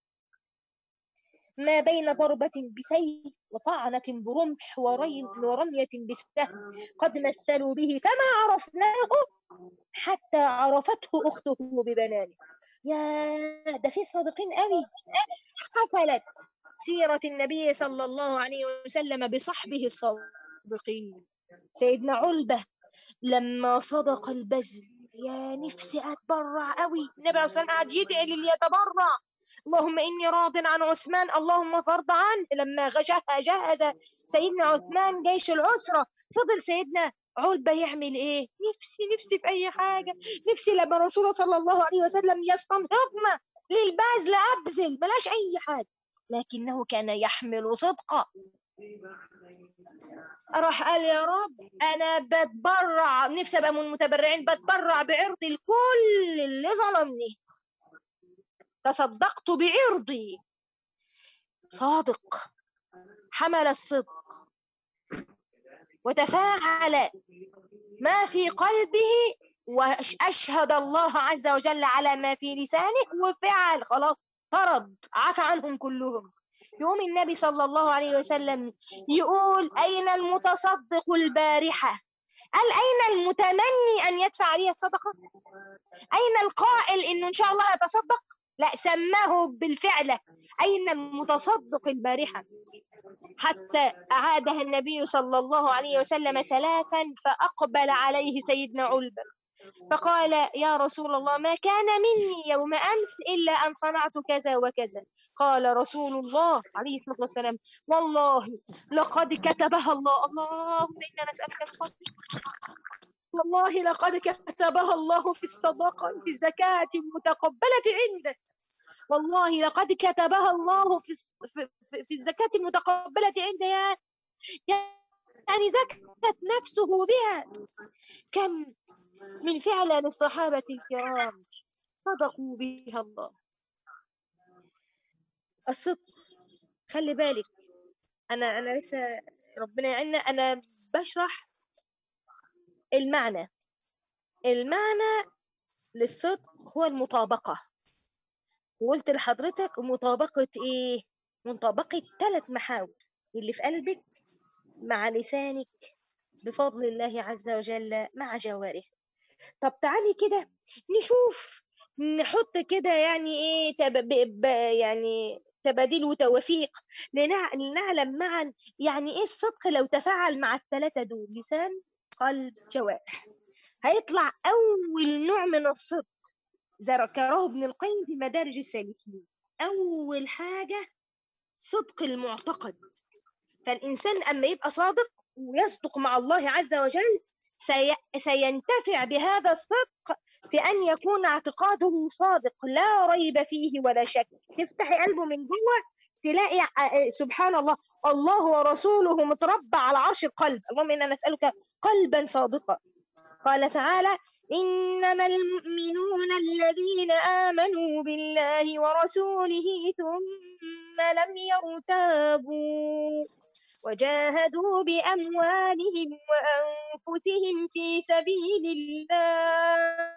ما بين ضربة بسيف وطعنة برمح وري ورمية بسهم قد مثلوا به فما عرفناه حتى عرفته أخته ببنانه يا ده في صادقين قوي حفلت سيرة النبي صلى الله عليه وسلم بصحبه الصادقين سيدنا علبة لما صدق البذل يا نفسي اتبرع قوي النبي عليه الصلاه والسلام قعد يدعي للي يتبرع اللهم إني راض عن عثمان اللهم فرض عنه لما غشه- جهز سيدنا عثمان جيش العسرة فضل سيدنا علبة يعمل إيه نفسي نفسي في أي حاجة نفسي لما الرسول صلى الله عليه وسلم يستنهضنا للبذل أبذل بلاش أي حاجة لكنه كان يحمل صدقا راح قال يا رب انا بتبرع نفسي ابقى من المتبرعين بتبرع بعرضي لكل اللي ظلمني تصدقت بعرضي صادق حمل الصدق وتفاعل ما في قلبه واشهد الله عز وجل على ما في لسانه وفعل خلاص طرد عفى عنهم كلهم يقوم النبي صلى الله عليه وسلم يقول أين المتصدق البارحة قال أين المتمني أن يدفع عليه الصدقة أين القائل إنه إن شاء الله يتصدق لا سماه بالفعل أين المتصدق البارحة حتى أعادها النبي صلى الله عليه وسلم ثلاثا فأقبل عليه سيدنا علبة فقال يا رسول الله ما كان مني يوم أمس إلا أن صنعت كذا وكذا قال رسول الله عليه الصلاة والسلام والله لقد كتبها الله اللهم إنا نسألك الفضل والله لقد كتبها الله في الصدقة في الزكاة المتقبلة عنده والله لقد كتبها الله في في, في- في الزكاة المتقبلة عنده يا يعني زكت نفسه بها كم من فعل الصحابة الكرام صدقوا بها الله الصدق خلي بالك أنا أنا لسه ربنا يعيننا أنا بشرح المعنى المعنى للصدق هو المطابقة وقلت لحضرتك مطابقة إيه؟ مطابقة ثلاث محاور اللي في قلبك مع لسانك بفضل الله عز وجل مع جوارح طب تعالي كده نشوف نحط كده يعني ايه تب... ب... ب... يعني تباديل وتوافيق لنع... لنعلم معا يعني ايه الصدق لو تفاعل مع الثلاثة دول لسان قلب جوارح هيطلع أول نوع من الصدق ذكره ابن القيم في مدارج السالكين أول حاجة صدق المعتقد فالإنسان أما يبقى صادق ويصدق مع الله عز وجل سي... سينتفع بهذا الصدق في أن يكون اعتقاده صادق لا ريب فيه ولا شك تفتحي قلبه من جوه تلاقي ع- سبحان الله الله ورسوله متربع على عرش القلب اللهم إنا نسألك قلبا صادقا قال تعالى إنما المؤمنون الذين آمنوا بالله ورسوله ثم لم يرتابوا وجاهدوا بأموالهم وأنفسهم في سبيل الله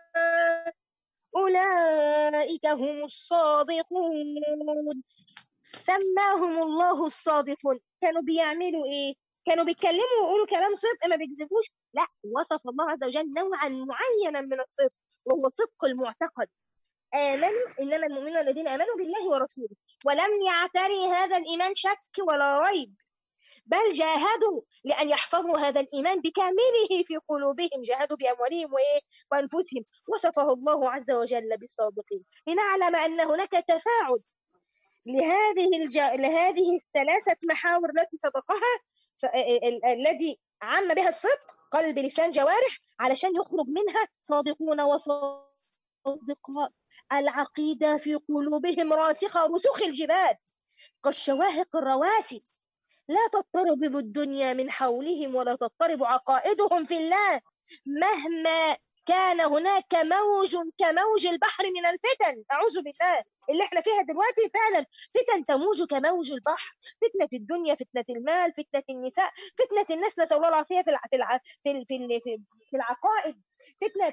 أولئك هم الصادقون سماهم الله الصادقون كانوا بيعملوا إيه؟ كانوا بيتكلموا ويقولوا كلام صدق ما بيكذبوش لا وصف الله عز وجل نوعا معينا من الصدق وهو صدق المعتقد آمنوا إنما المؤمنون الذين آمنوا بالله ورسوله ولم يعتري هذا الإيمان شك ولا ريب بل جاهدوا لأن يحفظوا هذا الإيمان بكامله في قلوبهم جاهدوا بأموالهم وإيه؟ وأنفسهم وصفه الله عز وجل بالصادقين لنعلم أن هناك تفاعل لهذه الج... لهذه الثلاثة محاور التي سبقها س- ال- ال- الذي عم بها الصدق قلب لسان جوارح علشان يخرج منها صادقون وصادقات العقيدة في قلوبهم راسخة رسوخ الجبال كالشواهق الرواسي لا تضطرب بالدنيا من حولهم ولا تضطرب عقائدهم في الله مهما كان هناك موج كموج البحر من الفتن أعوذ بالله اللي احنا فيها دلوقتي فعلا فتن تموج كموج البحر فتنة الدنيا فتنة المال فتنة النساء فتنة الناس نسأل الله العافية في الع... في الع... في ال- في ال- في في العقائد فتنة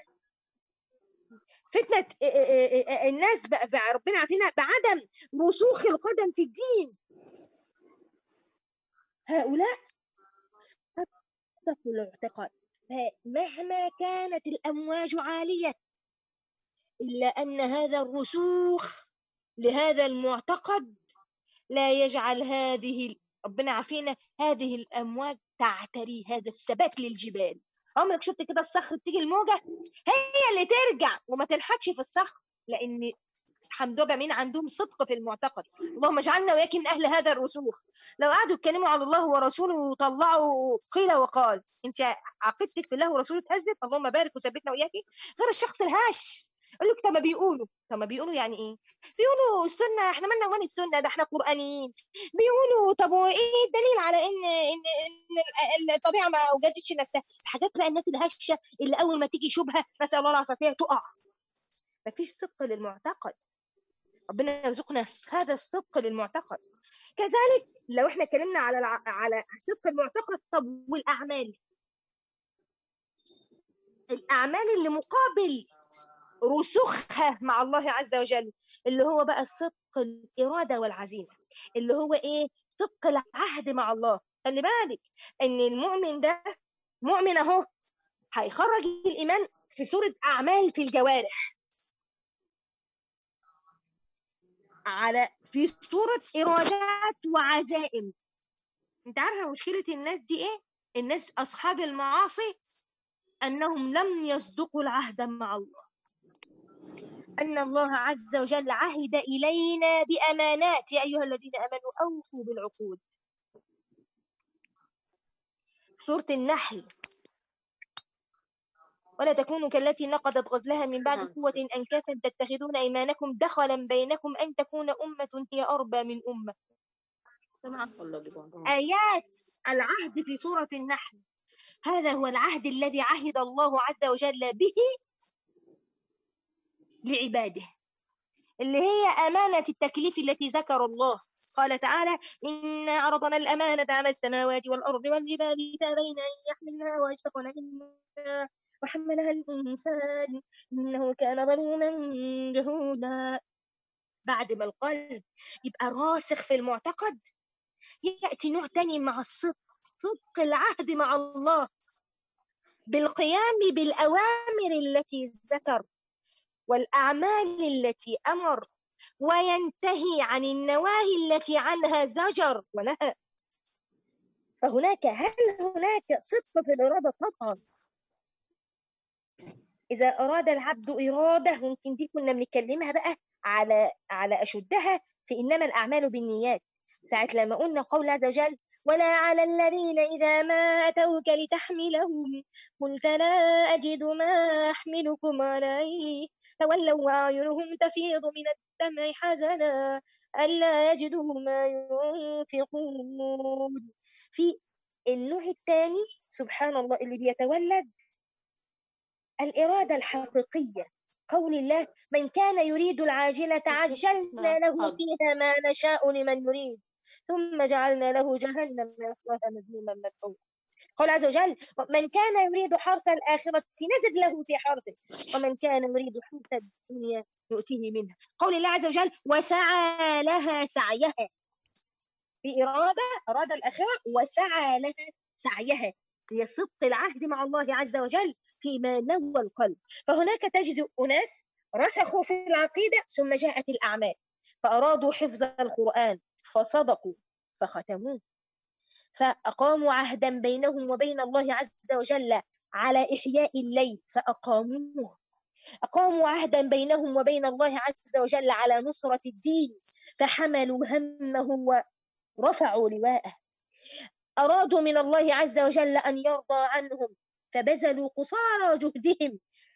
فتنة ا- ا- ا- الناس بقى بقى ربنا عافينا بعدم رسوخ القدم في الدين هؤلاء صدقوا الاعتقاد فمهما كانت الأمواج عالية إلا أن هذا الرسوخ لهذا المعتقد لا يجعل هذه ربنا عافينا هذه الأمواج تعتري هذا الثبات للجبال عمرك شفت كده الصخر بتيجي الموجة هي اللي ترجع وما تنحتش في الصخر لأن افهم دول مين عندهم صدق في المعتقد اللهم اجعلنا وإياك من اهل هذا الرسوخ لو قعدوا يتكلموا على الله ورسوله وطلعوا قيل وقال انت عقيدتك في الله ورسوله اتهزت اللهم بارك وثبتنا واياكي غير الشخص الهاش يقول لك طب ما بيقولوا طب ما بيقولوا يعني ايه بيقولوا السنه احنا مالنا ومال السنه ده احنا قرانيين بيقولوا طب وايه الدليل على ان ان ان ال- الطبيعه ما اوجدتش نفسها حاجات بقى الناس الهشه اللي اول ما تيجي شبهه نسال الله العافيه تقع مفيش صدق للمعتقد ربنا يرزقنا هذا الصدق للمعتقد كذلك لو احنا اتكلمنا على الع... على صدق المعتقد طب والاعمال الاعمال اللي مقابل رسوخها مع الله عز وجل اللي هو بقى صدق الاراده والعزيمه اللي هو ايه صدق العهد مع الله خلي بالك ان المؤمن ده مؤمن اهو هيخرج الايمان في صوره اعمال في الجوارح على في صورة إرادات وعزائم أنت عارفة مشكلة الناس دي إيه؟ الناس أصحاب المعاصي أنهم لم يصدقوا العهد مع الله أن الله عز وجل عهد إلينا بأمانات يا أيها الذين آمنوا أوفوا بالعقود سورة النحل ولا تكونوا كالتي نقضت غزلها من بعد قوة أنكاسا تتخذون أيمانكم دخلا بينكم أن تكون أمة هي أربى من أمة آيات العهد في سورة النحل هذا هو العهد الذي عهد الله عز وجل به لعباده اللي هي أمانة التكليف التي ذكر الله قال تعالى إنا عرضنا الأمانة على السماوات والأرض والجبال فأبين أن يحملنها وأشفقن منها وحملها الإنسان إنه كان ظلوما جهولا بعد ما القلب يبقى راسخ في المعتقد يأتي نوع تاني مع الصدق صدق العهد مع الله بالقيام بالأوامر التي ذكر والأعمال التي أمر وينتهي عن النواهي التي عنها زجر ونهى فهناك هل هناك صدق في الإرادة طبعا إذا أراد العبد إرادة ممكن دي كنا بنتكلمها بقى على على أشدها في إنما الأعمال بالنيات ساعة لما قلنا قول عز وجل ولا على الذين إذا ما أتوك لتحملهم قلت لا أجد ما أحملكم عليه تولوا وأعينهم تفيض من الدمع حزنا ألا يجدوا ما ينفقون في النوع الثاني سبحان الله اللي بيتولد الإرادة الحقيقية قول الله من كان يريد العاجلة عجلنا له فيها ما نشاء لمن يريد ثم جعلنا له جهنم يصلاها مذموما مدحورا قال عز وجل من كان يريد حرث الآخرة نزد له في حرثه ومن كان يريد حرث الدنيا نؤتيه منها قول الله عز وجل وسعى لها سعيها في إرادة أراد الآخرة وسعى لها سعيها هي صدق العهد مع الله عز وجل فيما نوى القلب فهناك تجد أناس رسخوا في العقيدة ثم جاءت الأعمال فأرادوا حفظ القرآن فصدقوا فختموه فأقاموا عهدا بينهم وبين الله عز وجل على إحياء الليل فأقاموه أقاموا عهدا بينهم وبين الله عز وجل على نصرة الدين فحملوا همه ورفعوا لواءه أرادوا من الله عز وجل أن يرضى عنهم فبذلوا قصارى جهدهم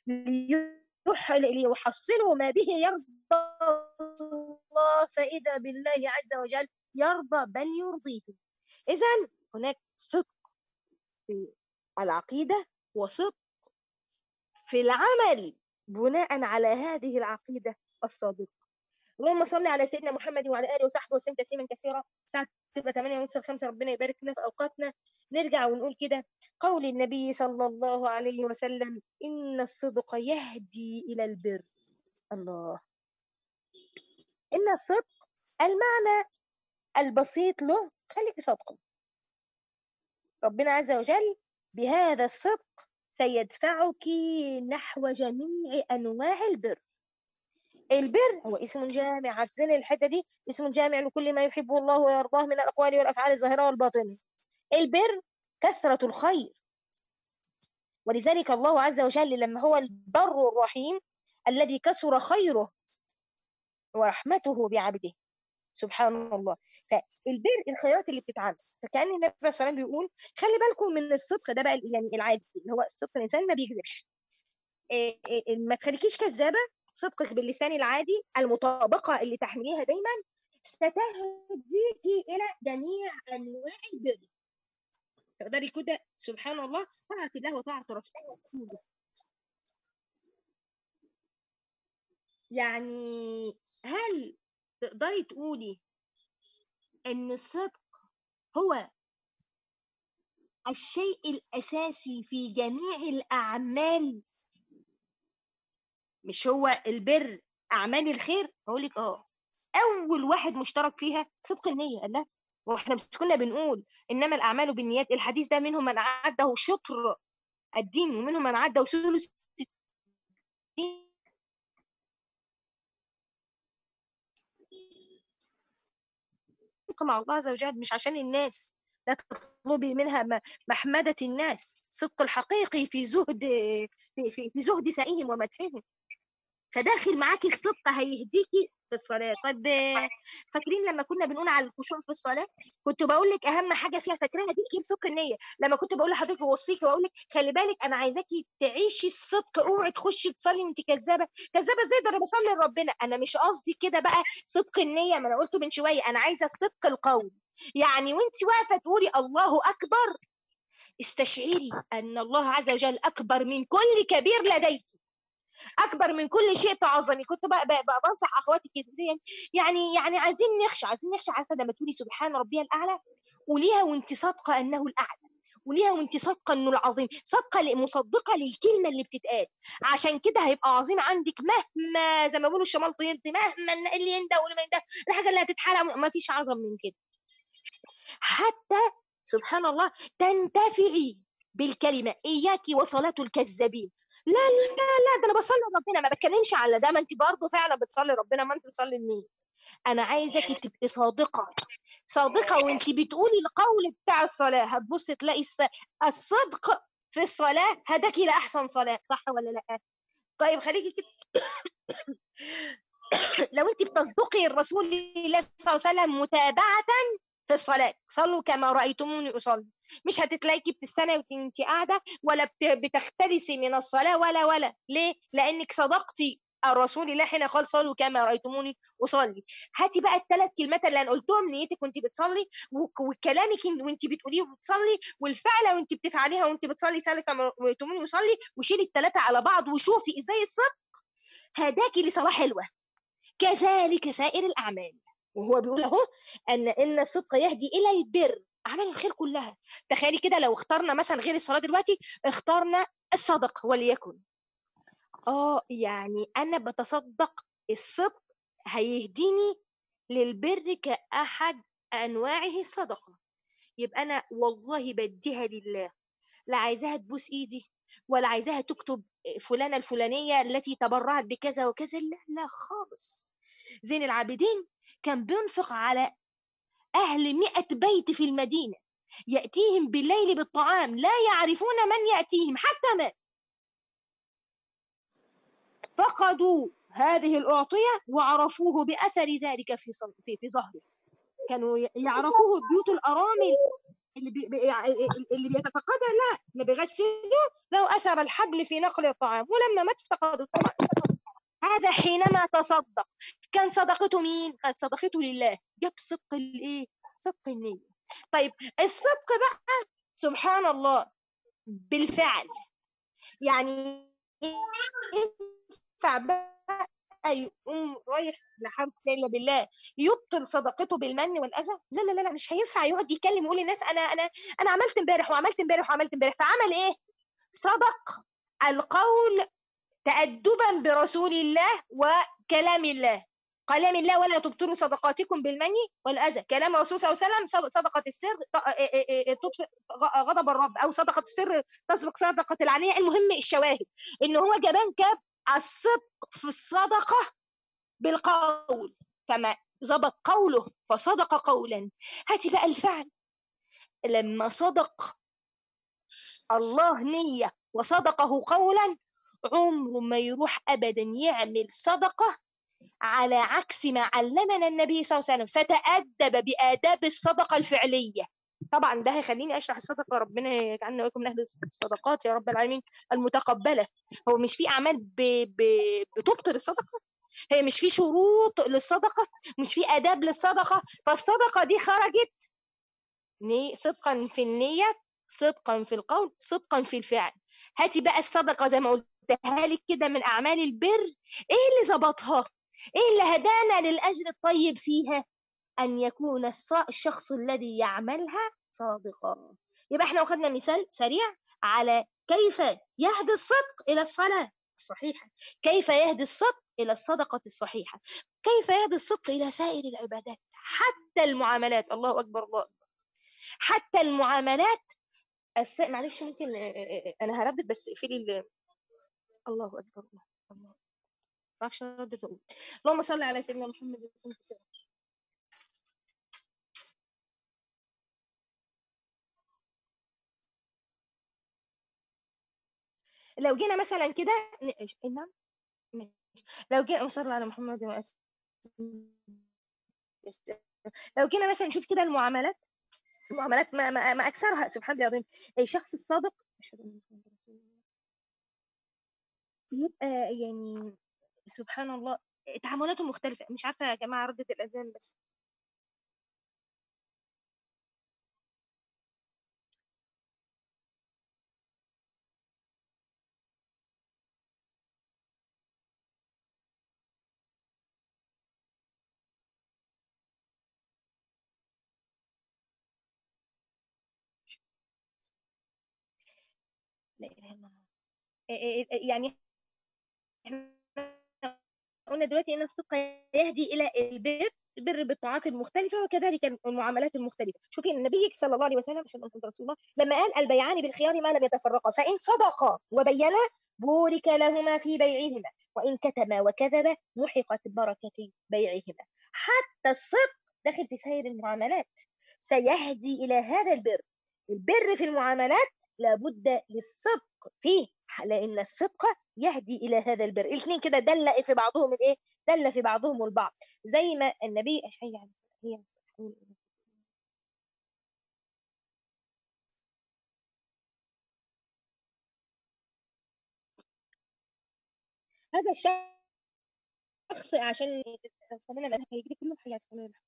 ليحصلوا ما به يرضى الله فإذا بالله عز وجل يرضى بل يرضيه إذا هناك صدق في العقيدة وصدق في العمل بناء على هذه العقيدة الصادقة اللهم صل على سيدنا محمد وعلى آله وصحبه وسلم تسليما كثيرا ساعة تبقى 8 ونص 5 ربنا يبارك لنا في أوقاتنا نرجع ونقول كده قول النبي صلى الله عليه وسلم إن الصدق يهدي إلى البر الله إن الصدق المعنى البسيط له خليك صادقة ربنا عز وجل بهذا الصدق سيدفعك نحو جميع أنواع البر البر هو اسم جامع عارفين الحته دي اسم جامع لكل ما يحبه الله ويرضاه من الاقوال والافعال الظاهره والباطنه البر كثره الخير ولذلك الله عز وجل لما هو البر الرحيم الذي كثر خيره ورحمته بعبده سبحان الله فالبر الخيرات اللي بتتعمل فكان النبي صلى الله عليه وسلم بيقول خلي بالكم من الصدق ده بقى يعني العادي اللي هو الصدق الانسان ما بيكذبش إيه إيه ما تخليكيش كذابه صدقك باللسان العادي المطابقه اللي تحمليها دايما ستهديك الى جميع انواع البر تقدري كده سبحان الله طاعه الله وطاعه رسوله يعني هل تقدري تقولي ان الصدق هو الشيء الاساسي في جميع الاعمال مش هو البر اعمال الخير اقول لك اه اول واحد مشترك فيها صدق النيه قال لا واحنا مش كنا بنقول انما الاعمال بالنيات الحديث ده منهم من عده شطر الدين ومنهم من عده ثلث الدين مع الله عز وجل مش عشان الناس لا تطلبي منها م- محمدة الناس صدق الحقيقي في زهد في, في, في زهد سائهم ومدحهم فداخل معاكي الصدق هيهديكي في الصلاة طب آه، فاكرين لما كنا بنقول على الخشوع في الصلاة كنت بقول لك أهم حاجة فيها فاكراها دي كلمة صدق النية لما كنت بقول لحضرتك وصيكي وأقول لك خلي بالك أنا عايزاكي تعيشي الصدق اوعي تخشي تصلي وأنت كذابة كذابة إزاي ده أنا بصلي لربنا أنا مش قصدي كده بقى صدق النية ما أنا قلته من شوية أنا عايزة صدق القول يعني وأنت واقفة تقولي الله أكبر استشعري أن الله عز وجل أكبر من كل كبير لديك اكبر من كل شيء تعظمي كنت بقى, بقى, بقى بنصح اخواتي كده يعني يعني عايزين نخشى عايزين نخشى عارفه لما تقولي سبحان ربي الاعلى قوليها وانت صادقه انه الاعلى قوليها وانت صادقه انه العظيم صادقه ل- مصدقه للكلمه اللي بتتقال عشان كده هيبقى عظيم عندك مهما زي ما بيقولوا الشمال طينت مهما اللي ينده واللي ما ينده الحاجه اللي هتتحرق ما فيش اعظم من كده حتى سبحان الله تنتفعي بالكلمه اياك وصلاه الكذابين لا لا لا ده انا بصلي ربنا ما بتكلمش على ده ما انت برضه فعلا بتصلي ربنا ما انت بتصلي لمين انا عايزاكي تبقي صادقه صادقه وانت بتقولي القول بتاع الصلاه هتبص تلاقي الص- الصدق في الصلاه هداكي لاحسن صلاه صح ولا لا طيب خليكي كده لو انت بتصدقي الرسول الله صلى الله عليه وسلم متابعه في الصلاه صلوا كما رايتموني اصلي مش هتتلاقي بتستنى وانت قاعده ولا بت- بتختلسي من الصلاه ولا ولا ليه لانك صدقتي الرسول الله حين قال صلوا كما رايتموني اصلي هاتي بقى الثلاث كلمات اللي انا قلتهم نيتك وانت بتصلي وك- وكلامك إن- وانت بتقوليه وبتصلي والفعله وانت بتفعليها وانت بتصلي صلي كما رايتموني اصلي وشيلي الثلاثه على بعض وشوفي ازاي الصدق هداكي لصلاه حلوه كذلك سائر الاعمال وهو بيقول اهو ان ان الصدق يهدي الى البر اعمال الخير كلها تخيلي كده لو اخترنا مثلا غير الصلاه دلوقتي اخترنا الصدق وليكن اه يعني انا بتصدق الصدق هيهديني للبر كاحد انواعه الصدقه يبقى انا والله بديها لله لا عايزاها تبوس ايدي ولا عايزاها تكتب فلانه الفلانيه التي تبرعت بكذا وكذا لا لا خالص زين العابدين كان بينفق على أهل مئة بيت في المدينة يأتيهم بالليل بالطعام لا يعرفون من يأتيهم حتى مات فقدوا هذه الأعطية وعرفوه بأثر ذلك في صل- في في ظهره كانوا ي- يعرفوه بيوت الأرامل اللي بي بي- يع- اللي بيتفقدها لا اللي بيغسلوه له أثر الحبل في نقل الطعام ولما مات افتقدوا الطعام هذا حينما تصدق كان صدقته مين؟ كانت صدقته لله جاب صدق الايه؟ صدق النية طيب الصدق بقى سبحان الله بالفعل يعني ينفع بقى يقوم رايح لحمد الا بالله يبطل صدقته بالمن والاذى لا لا لا لا مش هينفع يقعد يتكلم ويقول للناس انا انا انا عملت امبارح وعملت امبارح وعملت امبارح فعمل ايه؟ صدق القول تأدبا برسول الله وكلام الله كلام الله ولا تبطلوا صدقاتكم بالمن والأذى كلام الرسول صلى الله عليه وسلم صد- صدقة السر ط- إيه إيه إيه تطفئ غ- غضب الرب أو صدقة السر تسبق صدقة العلانية المهم الشواهد إن هو كمان كاب الصدق في الصدقة بالقول كما ظبط قوله فصدق قولا هاتي بقى الفعل لما صدق الله نية وصدقه قولا عمره ما يروح ابدا يعمل صدقه على عكس ما علمنا النبي صلى الله عليه وسلم فتأدب بآداب الصدقة الفعلية طبعا ده هيخليني اشرح الصدقه ربنا يجعلنا وياكم من اهل الصدقات يا رب العالمين المتقبله هو مش في اعمال ب... ب... بتبطل الصدقه هي مش في شروط للصدقه مش في اداب للصدقه فالصدقه دي خرجت ني... صدقا في النيه صدقا في القول صدقا في الفعل هاتي بقى الصدقه زي ما قلتها لك كده من اعمال البر ايه اللي ظبطها ايه اللي هدانا للاجر الطيب فيها أن يكون الص- الشخص الذي يعملها صادقا يبقى احنا أخذنا مثال سريع على كيف يهدي الصدق إلى الصلاة الصحيحة كيف يهدي الصدق إلى الصدقة الصحيحة كيف يهدي الصدق إلى سائر العبادات حتى المعاملات الله أكبر الله أكبر حتى المعاملات الس... معلش ممكن آه، آه، آه، أنا هردد بس اقفلي ال- الله أكبر الله الله ما بعرفش أردد أقول اللهم صل على سيدنا محمد وسلم وسلم. لو جينا مثلا كده ن- نعم ماشي. لو جينا صلى على محمد وآله لو جينا مثلا نشوف كده المعاملات المعاملات ما, ما, ما اكثرها سبحان الله العظيم الشخص الصادق أشهد أن محمداً رسول الله. يبقى يعني سبحان الله تعاملاته مختلفة مش عارفة يا جماعة ردة الأذان بس لا إله إلا الله إيه- إيه- إيه- يعني احنا قلنا دلوقتي ان الصدق يهدي الى البر البر بالطاعات المختلفة وكذلك المعاملات المختلفة شوفي النبي صلى الله عليه وسلم عشان أنت رسول الله لما قال البيعان بالخيار ما لم يتفرقا فإن صدقا وبينا بورك لهما في بيعهما وإن كتما وكذبا محقت بركة بيعهما حتى الصدق داخل في سائر المعاملات سيهدي إلى هذا البر البر في المعاملات لابد للصدق فيه لأن الصدق يهدي إلى هذا البر الاثنين كده دل في بعضهم الإيه دل في بعضهم البعض زي ما النبي أشهي عليه هي هذا الشخص عشان استنى لأن هيجري كله حاجات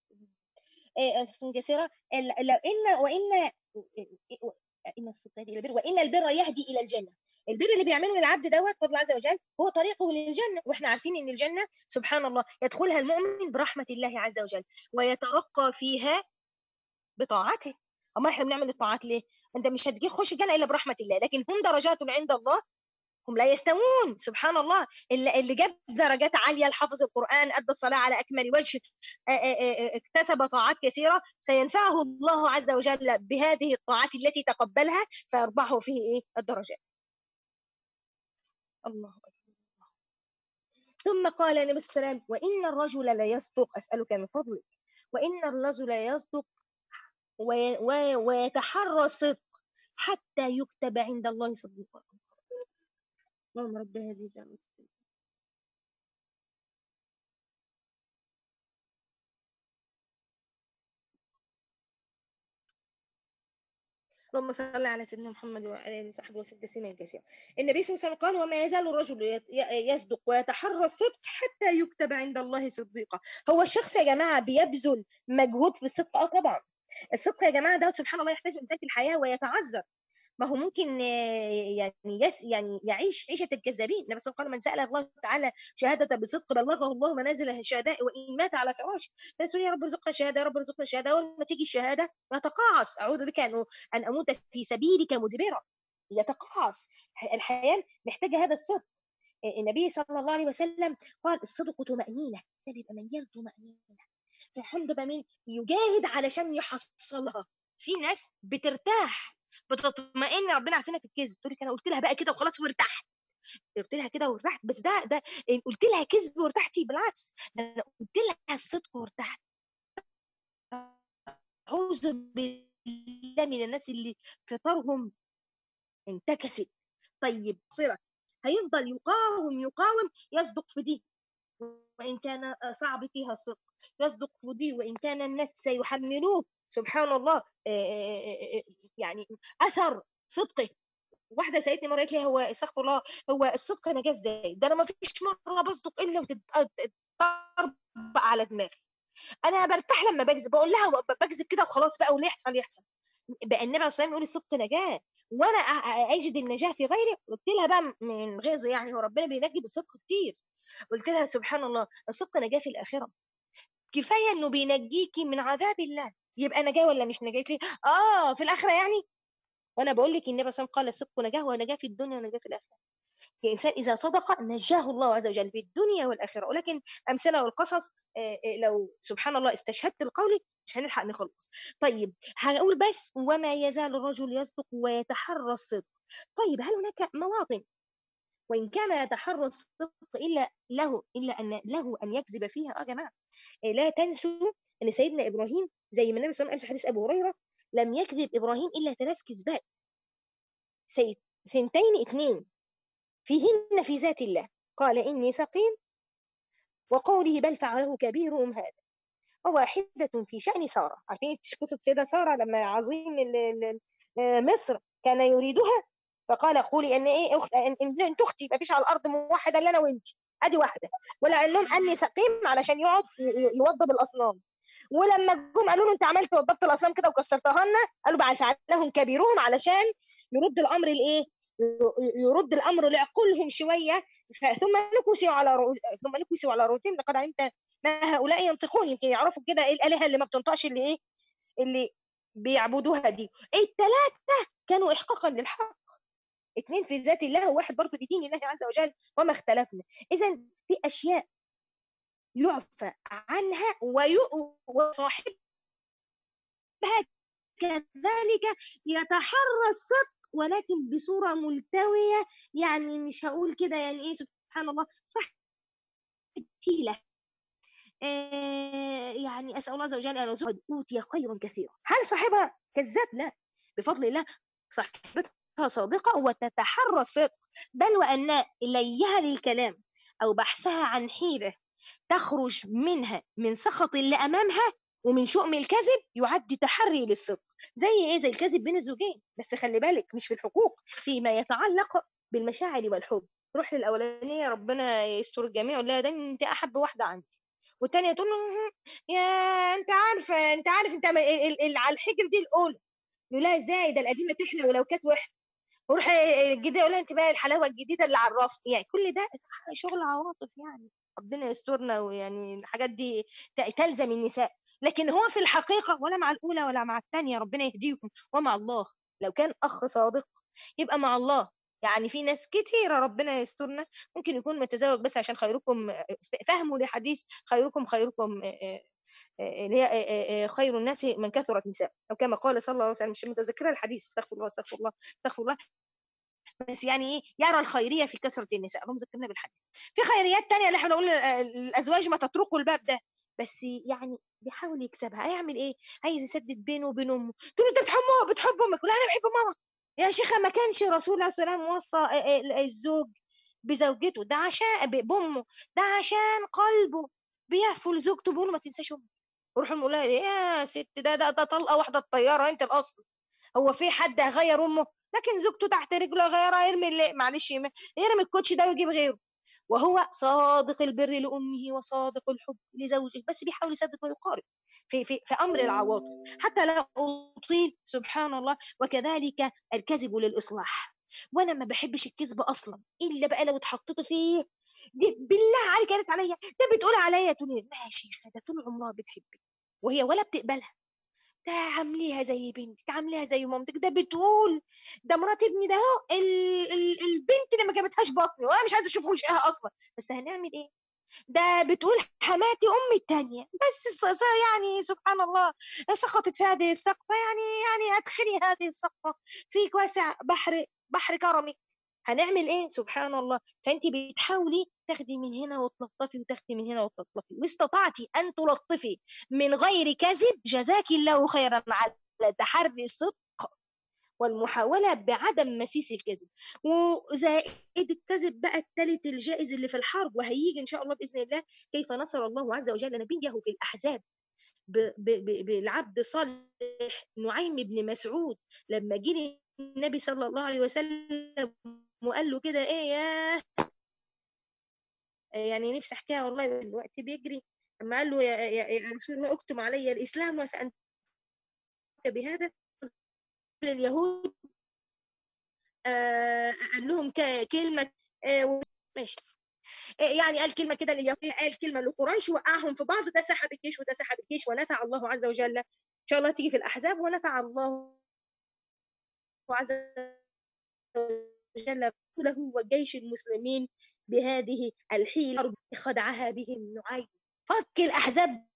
كثيرة لو إن وإن إن الصدق يهدي إلى البر وإن البر يهدي إلى الجنة البر اللي بيعمله العبد دوت فضل الله عز وجل هو طريقه للجنة واحنا عارفين ان الجنة سبحان الله يدخلها المؤمن برحمة الله عز وجل ويترقى فيها بطاعته اما احنا بنعمل الطاعات ليه انت مش هتجي تخش الجنة الا برحمة الله لكن هم درجات عند الله هم لا يستوون سبحان الله اللي, اللي جاب درجات عالية لحفظ القرآن أدى الصلاة على أكمل وجه آه، آه، آه، اكتسب طاعات كثيرة سينفعه الله عز وجل بهذه الطاعات التي تقبلها فيربحه فيه إيه الدرجات الله أكبر ثم قال النبي صلى الله عليه وسلم وإن الرجل ليصدق أسألك من فضلك وإن الرجل يصدق وي- وي- ويتحرى الصدق حتى يكتب عند الله صديقا اللهم رب هذه الدعوة التامة. اللهم صل على سيدنا محمد وعلى اله وصحبه وسلم تسليما كثيرا. النبي صلى الله عليه وسلم قال وما يزال الرجل يت- ي- يصدق ويتحرى الصدق حتى يكتب عند الله صديقا. هو الشخص يا جماعه بيبذل مجهود في الصدق اه طبعا. الصدق يا جماعه ده سبحان الله يحتاج الانسان في الحياه ويتعذر. ما هو ممكن آه، يعني يس يعني يعيش عيشه الكذابين، النبي صلى الله عليه وسلم من سال الله تعالى شهاده بصدق بلغه الله منازل الشهداء وان مات على فراشه. فيقول يا رب ارزقنا الشهاده يا رب ارزقنا الشهاده اول ما تيجي الشهاده يتقاعس اعوذ بك ان أن أموت في سبيلك مدبرا يتقاعس الحياة محتاجة هذا الصدق النبي صلى الله عليه وسلم قال الصدق طمأنينة الإنسان يبقى مليان طمأنينة فالحمد لله مين يجاهد علشان يحصلها في ناس بترتاح بتطمئن ربنا عارفينها في الكذب تقول لك انا قلت لها بقى كده وخلاص وارتحت قلت لها كده وارتحت بس ده ده إن قلت لها كذب وارتحتي بالعكس ده انا قلت لها الصدق وارتحت اعوذ بالله من الناس اللي فطرهم انتكست طيب صلة هيفضل يقاوم يقاوم يصدق في دي وإن كان صعب فيها الصدق يصدق في دي وإن كان الناس سيحملوه سبحان الله يعني أثر صدقه واحدة سألتني مرة قالت لي هو استغفر الله هو الصدق نجاة ازاي؟ ده أنا ما فيش مرة بصدق إلا وتتطربق على دماغي أنا برتاح لما بكذب بقول لها بكذب كده وخلاص بقى واللي يحصل يحصل بقى النبي عليه الصلاة والسلام يقول الصدق نجاة وانا اجد النجاه في غيري قلت لها بقى من غيظ يعني هو ربنا بينجي بالصدق كتير قلت لها سبحان الله الصدق نجاه في الاخره كفايه انه بينجيكي من عذاب الله يبقى نجاه ولا مش نجاه لي اه في الاخره يعني وانا بقول لك النبي صلى الله عليه وسلم قال الصدق نجاه ونجاه في الدنيا ونجاه في الاخره الانسان اذا صدق نجاه الله عز وجل في الدنيا والاخره ولكن امثله والقصص لو سبحان الله استشهدت القول مش هنلحق نخلص طيب هنقول بس وما يزال الرجل يصدق ويتحرى الصدق طيب هل هناك مواطن وان كان يتحرى الصدق الا له الا ان له ان يكذب فيها اه يا جماعه لا تنسوا ان سيدنا ابراهيم زي ما النبي صلى الله عليه وسلم قال في حديث ابو هريره لم يكذب ابراهيم الا ثلاث كذبات سنتين اثنين فيهن في ذات الله قال اني سقيم وقوله بل فعله كبيرهم هذا وواحدة في شأن سارة عارفين قصة سيدة سارة لما عظيم مصر كان يريدها فقال قولي ان ايه أخت... ان انت اختي ما فيش على الارض موحده الا انا وانت ادي واحده ولا قال لهم اني سقيم علشان يقعد يوضب الاصنام ولما جم قالوا له انت عملت وضبت الاصنام كده وكسرتها لنا قالوا بعد فعلهم كبيرهم علشان يرد الامر الايه يرد الامر لعقولهم شويه ثم نكسوا على رؤوس ثم نكسوا على رؤوسهم لقد علمت ما هؤلاء ينطقون يمكن يعرفوا كده ايه الالهه اللي ما بتنطقش اللي ايه اللي بيعبدوها دي الثلاثه كانوا احقاقا للحق اثنين في ذات الله وواحد برضه لدين الله عز وجل وما اختلفنا اذا في اشياء يعفى عنها وصاحبها كذلك يتحرى الصدق ولكن بصورة ملتوية يعني مش هقول كده يعني ايه سبحان الله صح حيلة آه يعني أسأل الله عز وجل أن يرزقها أوتي خيرا كثيرا هل صاحبها كذاب؟ لا بفضل الله صاحبتها صادقة وتتحرى الصدق بل وأن إليها للكلام أو بحثها عن حيلة تخرج منها من سخط اللي أمامها ومن شؤم الكذب يعد تحري للصدق زي ايه زي الكذب بين الزوجين بس خلي بالك مش في الحقوق فيما يتعلق بالمشاعر والحب روح للاولانيه ربنا يستر الجميع يقول لها ده انت احب واحده عندي والتانيه تقول له يا انت عارفه انت عارف انت على الحجر دي الاولى يقول لها ازاي ده القديمه تحلى ولو كانت وحده وروح الجديده يقول لها انت بقى الحلاوه الجديده اللي على الرف يعني كل ده شغل عواطف يعني ربنا يسترنا ويعني الحاجات دي تلزم النساء لكن هو في الحقيقة ولا مع الأولى ولا مع الثانية ربنا يهديكم ومع الله لو كان أخ صادق يبقى مع الله يعني في ناس كتيرة ربنا يسترنا ممكن يكون متزوج بس عشان خيركم فهموا لحديث خيركم خيركم اللي هي خير الناس من كثرت نساء أو كما قال صلى الله عليه وسلم مش متذكرة الحديث استغفر الله استغفر الله استغفر الله بس يعني ايه يرى الخيريه في كثره النساء اللهم ذكرنا بالحديث في خيريات تانية اللي احنا بنقول الازواج ما تتركوا الباب ده بس يعني بيحاول يكسبها هيعمل ايه عايز يسدد بينه وبين امه تقول انت بتحب بتحب امك لا انا بحب ماما يا شيخه ما كانش الرسول عليه الصلاه والسلام وصى الزوج بزوجته ده عشان بامه ده عشان قلبه بيهفو لزوجته بيقول ما تنساش امك وروح نقول لها يا ست ده ده ده طلقه واحده الطياره انت الاصل هو في حد هيغير امه لكن زوجته تحت رجله غيرها يرمي اللي معلش يرمي الكوتش ده ويجيب غيره وهو صادق البر لامه وصادق الحب لزوجه بس بيحاول يسدد ويقارب في في في امر العواطف حتى لا اطيل سبحان الله وكذلك الكذب للاصلاح وانا ما بحبش الكذب اصلا الا بقى لو اتحطيت فيه دي بالله عليك قالت عليا ده بتقول عليا تقول لا يا شيخه ده طول عمرها بتحبك وهي ولا بتقبلها ده عامليها زي بنتك عامليها زي مامتك ده بتقول ده مرات ابني ده اهو البنت اللي ما جابتهاش بطني وانا مش عايزه اشوف وشها اصلا بس هنعمل ايه ده بتقول حماتي امي التانية بس يعني سبحان الله سقطت في هذه السقطة يعني يعني ادخلي هذه السقطة فيك واسع بحر بحر كرمك هنعمل ايه سبحان الله فانت بتحاولي تاخدي من هنا وتلطفي وتاخدي من هنا وتلطفي واستطعتي ان تلطفي من غير كذب جزاك الله خيرا على تحري الصدق والمحاولة بعدم مسيس الكذب وزائد الكذب بقى الثالث الجائز اللي في الحرب وهيجي إن شاء الله بإذن الله كيف نصر الله عز وجل نبيه في الأحزاب ب- ب- ب- بالعبد صالح نعيم بن مسعود لما جه النبي صلى الله عليه وسلم وقال له كده ايه يا يعني نفسي احكيها والله بس الوقت بيجري لما قال له يا, يا, يا رسول الله اكتم علي الاسلام وسأنت بهذا لليهود آه قال لهم ك- كلمة آه و- ماشي آه، يعني قال كلمة كده لليهود قال كلمة لقريش وقعهم في بعض ده سحب الجيش وده سحب الجيش ونفع الله عز وجل إن شاء الله تيجي في الأحزاب ونفع الله عز وجل رسوله وجيش المسلمين بهذه الحيلة خدعها بهم نعيم فك الأحزاب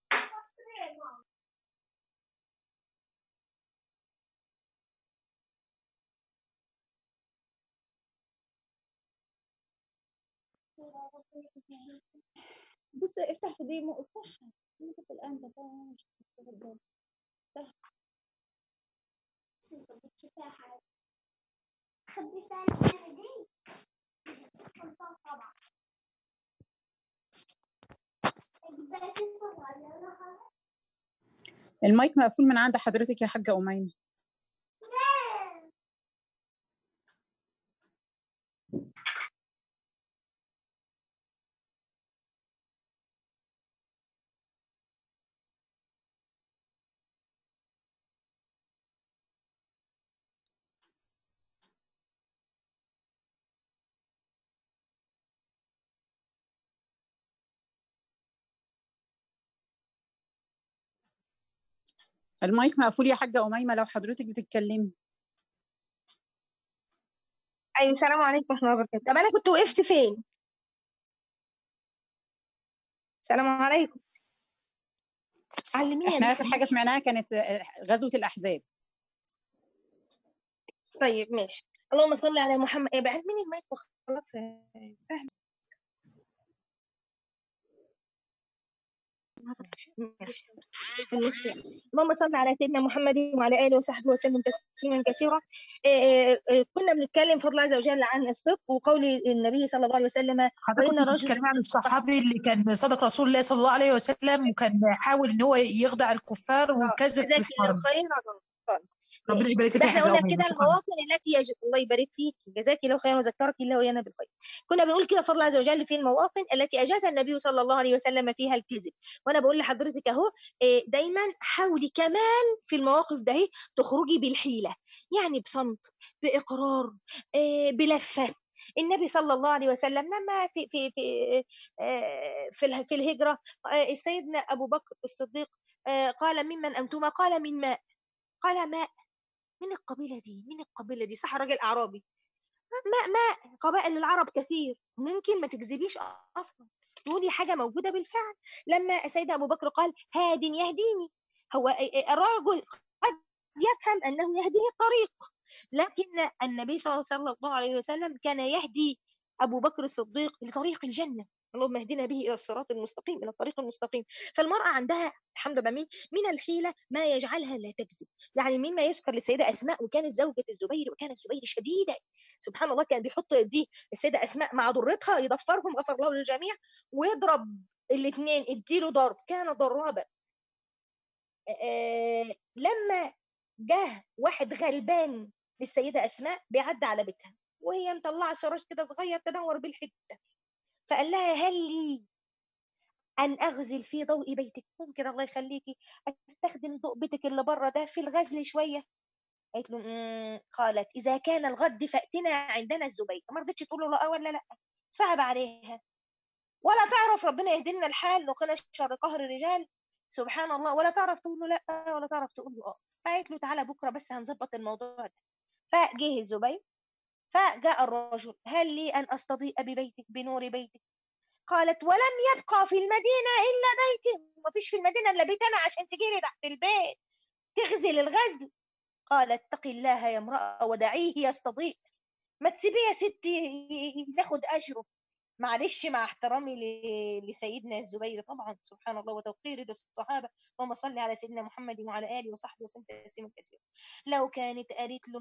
بص افتح في دي مو افتحها ممكن الآن ده فاهم مش هتستخدم. المايك مقفول من عند حضرتك يا حاجة أميمة المايك مقفول يا حاجة أميمة لو حضرتك بتتكلمي أيوة السلام عليكم ورحمة الله وبركاته طب أنا كنت وقفت فين؟ السلام عليكم علميني يا احنا بنت آخر حاجة سمعناها كانت آه، غزوة الأحزاب طيب ماشي اللهم صل على محمد إيه بعد مين المايك وخلاص آه، سهل ماشي. المسلم. اللهم صل على سيدنا محمد وعلى اله وصحبه وسلم تسليما كثيرا إيه إيه كنا بنتكلم فضل الله عز وجل عن الصدق وقول النبي صلى الله عليه وسلم حضرتك وان كنت الرجل بتتكلمي عن الصحابي اللي كان صدق رسول الله صلى الله عليه وسلم وكان حاول ان هو يخدع الكفار وكذب في جزاك الله الحرب خيرا قال. ربنا ماشي. يبارك فيك ده يا احنا حاجه قلنا اميمه كده شكرا المواطن التي يجب الله يبارك فيك جزاك الله خيرا وذكرك الله ويانا بالخير كنا بنقول كده فضل الله عز وجل في المواطن التي اجاز النبي صلى الله عليه وسلم فيها الكذب وانا بقول لحضرتك اهو إيه، دايما حاولي كمان في المواقف ده هي تخرجي بالحيله يعني بصمت باقرار إيه، بلفه النبي صلى الله عليه وسلم لما في في في آه، في اله- في الهجره آه، سيدنا ابو بكر الصديق آه، قال ممن انتما قال من ماء قال ماء من القبيلة دي من القبيلة دي صح راجل أعرابي ماء ماء قبائل العرب كثير ممكن ما تكذبيش أصلا تقولي حاجة موجودة بالفعل لما سيدنا أبو بكر قال هاد يهديني هو الرجل قد يفهم أنه يهديه الطريق لكن النبي صلى الله عليه وسلم كان يهدي أبو بكر الصديق لطريق الجنة اللهم اهدنا به إلى الصراط المستقيم إلى الطريق المستقيم فالمرأة عندها الحمد لله من من الحيلة ما يجعلها لا تكذب يعني مما يذكر للسيدة أسماء وكانت زوجة الزبير وكانت الزبير شديدة سبحان الله كان بيحط دي السيدة أسماء مع ضرتها يضفرهم غفر الله للجميع ويضرب الاثنين اديله ضرب كان ضرابة آه لما جه واحد غلبان للسيدة أسماء بيعدي على بيتها وهي مطلعة سراج كده صغير تنور بالحتة فقال لها هل لي أن أغزل في ضوء بيتك ممكن الله يخليكي أستخدم ضوء بيتك اللي بره ده في الغزل شوية قالت له "مم." قالت إذا كان الغد فأتنا عندنا الزبير ما رضتش تقول له لا ولا لا صعب عليها ولا تعرف ربنا يهدينا الحال وقنا شر قهر الرجال سبحان الله ولا تعرف تقول له لا ولا تعرف تقول له اه فقالت له تعالى بكره بس هنظبط الموضوع ده فجه الزبير فجاء الرجل هل لي أن أستضيء ببيتك بنور بيتك قالت ولم يبقى في المدينة إلا بيتي ما فيش في المدينة إلا بيت أنا عشان تجيلي تحت البيت تغزل الغزل قالت اتق الله يا امرأة ودعيه يستضيء ما تسيبيه يا ستي ناخد أجره معلش مع احترامي ل- لسيدنا الزبير طبعا سبحان الله وتوقيري للصحابة اللهم صل على سيدنا محمد وعلى آله وصحبه وسلم تسليما كثيرا لو كانت قالت له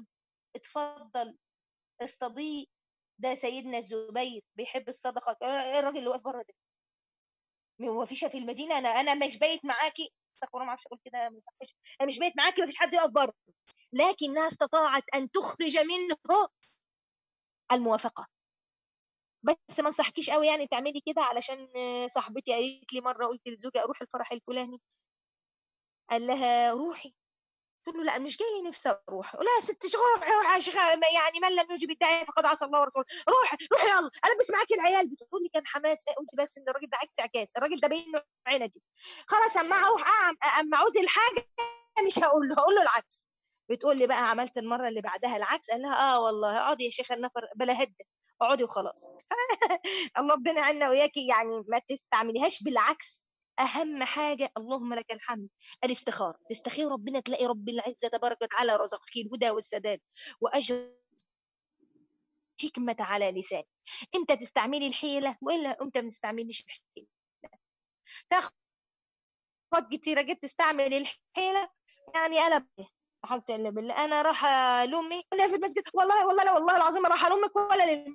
اتفضل استضيء ده سيدنا الزبير بيحب الصدقه ايه الراجل اللي واقف بره ده هو فيش في المدينه انا انا مش بايت معاكي استغفر الله ما اعرفش اقول كده ما يصحش انا مش بايت معاكي مفيش حد يقف بره لكنها استطاعت ان تخرج منه الموافقه بس ما انصحكيش قوي يعني تعملي كده علشان آه، صاحبتي قالت لي مره قلت لزوجي اروح الفرح الفلاني قال لها روحي قلت له لا مش جاي لي نفسي اروح لا يا ست شغل روح يا شيخ يعني من لم يجب الداعي فقد عصى الله ورسوله روح روح يلا البس معاكي العيال بتقول لي كان حماس إيه، قلت بس ان الراجل ده عكس عكاس الراجل ده باين انه عندي خلاص اما اروح أعم- اما عاوز الحاجه مش هقول له هقول له العكس بتقول لي بقى عملت المره اللي بعدها العكس قال لها اه والله اقعدي يا شيخه النفر بلا هده اقعدي وخلاص الله ربنا عنا وياكي يعني ما تستعمليهاش بالعكس اهم حاجه اللهم لك الحمد الاستخاره تستخير ربنا تلاقي رب العزه تبارك وتعالى رزقك الهدى والسداد واجر حكمه على لسانك امتى تستعملي الحيله والا امتى ما تستعمليش الحيله فاخد كتيره جيت تستعمل الحيله يعني قلب لا حول الا بالله انا رايحه لامي انا في المسجد والله والله لا والله العظيم رايحه لامك ولا للمسجد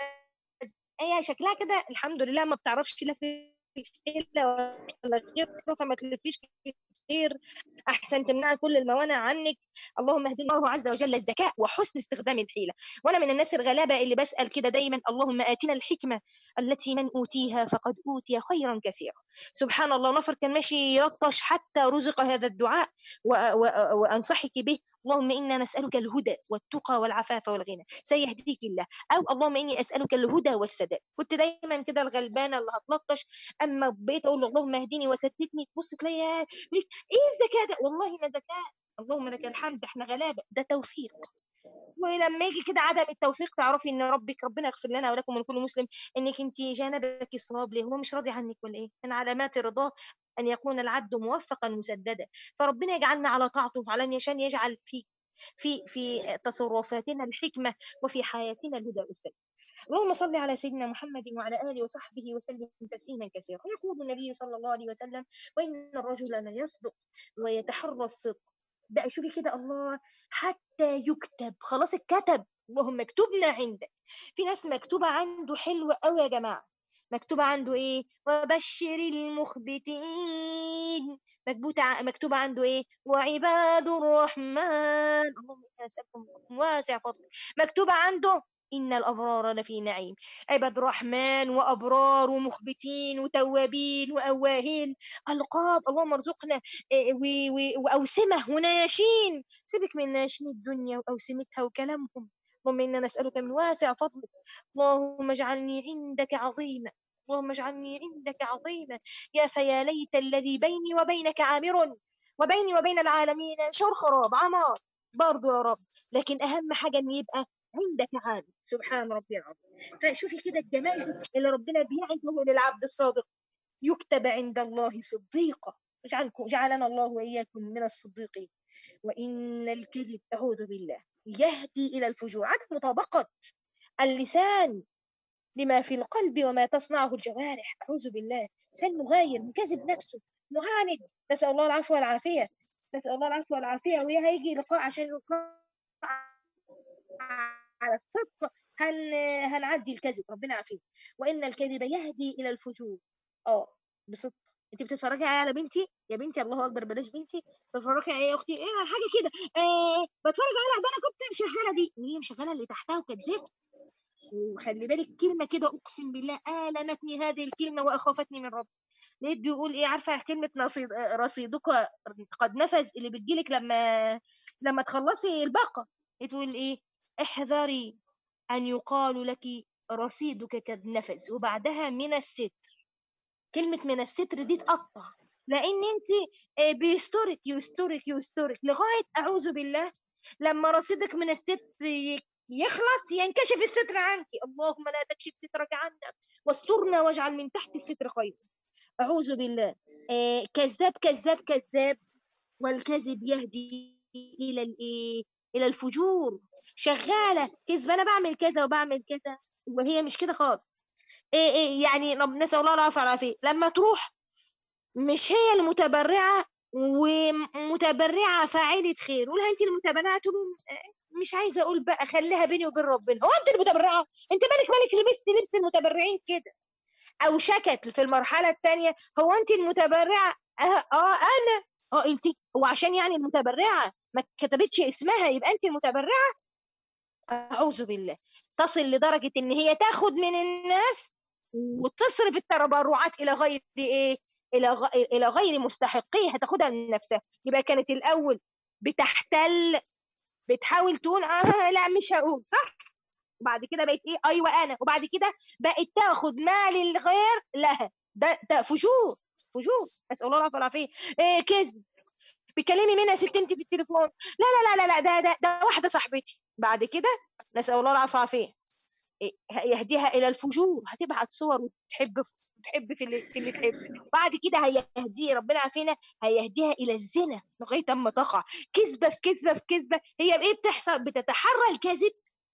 هي شكلها كده الحمد لله ما بتعرفش لا في الحيله ولا غير فما تلفيش كتير احسن تمنع كل الموانع عنك اللهم اهدنا الله عز وجل الذكاء وحسن استخدام الحيله وانا من الناس الغلابه اللي بسال كده دايما اللهم اتنا الحكمه التي من اوتيها فقد اوتي خيرا كثيرا سبحان الله نفر كان ماشي يلطش حتى رزق هذا الدعاء و- و- وانصحك به اللهم انا نسالك الهدى والتقى والعفاف والغنى سيهديك الله او اللهم اني اسالك الهدى والسداد كنت دايما كده الغلبانه اللي هتلطش اما بقيت اقول اللهم اهدني وسددني تبص تلاقي يا- ايه الذكاء ده والله ما ذكاء اللهم لك الحمد احنا غلابه ده توفيق ولما يجي كده عدم التوفيق تعرفي ان ربك ربنا يغفر لنا ولكم ولكل مسلم انك انت جانبك الصواب ليه هو مش راضي عنك ولا ايه من علامات رضاه ان يكون العبد موفقا مسددا فربنا يجعلنا على طاعته على ان يشان يجعل في في في تصرفاتنا الحكمه وفي حياتنا الهدى والسلام اللهم صل على سيدنا محمد وعلى اله وصحبه وسلم تسليما كثيرا يقول النبي صلى الله عليه وسلم وان الرجل ليصدق ويتحرى الصدق بقى شوفي كده الله حتى يكتب خلاص اتكتب اللهم اكتبنا عندك في ناس مكتوبة عنده حلوة قوي يا جماعة مكتوبة عنده ايه وبشر المخبتين مكبوتة ع- مكتوبة عنده ايه وعباد الرحمن اللهم إنا نسألكم واسع فضلك مكتوبة عنده إن الأبرار لفي نعيم عباد الرحمن وأبرار ومخبتين وتوابين وأواهين ألقاب اللهم ارزقنا إيه، و- و- وأوسمة وناشين سيبك من ناشين الدنيا وأوسمتها وكلامهم اللهم إنا نسألك من واسع فضلك اللهم اجعلني عندك عظيما اللهم اجعلني عندك عظيما يا فيا ليت الذي بيني وبينك عامر وبيني وبين العالمين شور خراب عمار برضو يا رب لكن أهم حاجة إن يبقى عندك عامر سبحان ربي العظيم فشوفي كده الجمال اللي ربنا بيعده للعبد الصادق يكتب عند الله صديقا اجعلكم جعلنا الله وإياكم من الصديقين وإن الكذب أعوذ بالله يهدي إلى الفجور عدم مطابقة اللسان لما في القلب وما تصنعه الجوارح أعوذ بالله إنسان مغاير مكذب نفسه معاند نسأل الله العفو والعافية نسأل الله العفو والعافية وهي هيجي لقاء عشان لقاء على الصدق هن هنعدي الكذب ربنا يعافينا وإن الكذب يهدي إلى الفجور اه بصدق انت بتتفرجي على بنتي يا بنتي الله اكبر بلاش بنتي بتتفرجي على يا اختي ايه حاجه كده آه بتفرج على ده انا كنت مشغله دي وهي مشغله اللي تحتها وكذبت وخلي بالك كلمه كده اقسم بالله المتني هذه الكلمه واخافتني من رب لقيت بيقول ايه عارفه كلمه نصيد آه، رصيدك قد نفذ اللي بتجيلك لما لما تخلصي الباقه تقول ايه احذري ان يقال لك رصيدك قد نفذ وبعدها من الستر كلمة من الستر دي تقطع لأن أنت آه، بيسترك يسترك يسترك لغاية أعوذ بالله لما رصيدك من الستر ي- يخلص ينكشف الستر عنك اللهم لا تكشف سترك عنا واسترنا واجعل من تحت الستر خير أعوذ بالله آه، كذاب كذاب كذاب والكذب يهدي إلى الإيه إلى الفجور شغالة كذب أنا بعمل كذا وبعمل كذا وهي مش كده خالص إيه إيه يعني رب نسأل الله العافية والعافية لما تروح مش هي المتبرعة ومتبرعه فاعله خير قولها انت المتبرعه تقول لهم، آه، مش عايزه اقول بقى خليها بيني وبين ربنا هو انت المتبرعه انت مالك مالك لبست لبس المتبرعين كده او شكت في المرحله الثانيه هو انت المتبرعه اه, آه انا اه انت وعشان يعني المتبرعه ما كتبتش اسمها يبقى انت المتبرعه اعوذ بالله تصل لدرجه ان هي تاخد من الناس وتصرف التبرعات الى غير ايه الى غ... الى غير مستحقيها تاخدها من نفسها يبقى كانت الاول بتحتل بتحاول تقول اه لا مش هقول صح وبعد كده بقت ايه ايوه انا وبعد كده بقت تاخد مال الغير لها ده ده فجور فجور اسال الله العافيه والعافيه إيه كذب بيكلمني منها ست انت في التليفون لا لا لا لا لا ده ده ده واحده صاحبتي بعد كده نسال الله العافيه والعافيه إيه، يهديها الى الفجور هتبعت صور وتحب وتحب في اللي في اللي تحب بعد كده هيهديه ربنا عافينا هيهديها الى الزنا لغايه اما تقع كذبه في كذبه في كذبه هي بايه بتحصل بتتحرى الكذب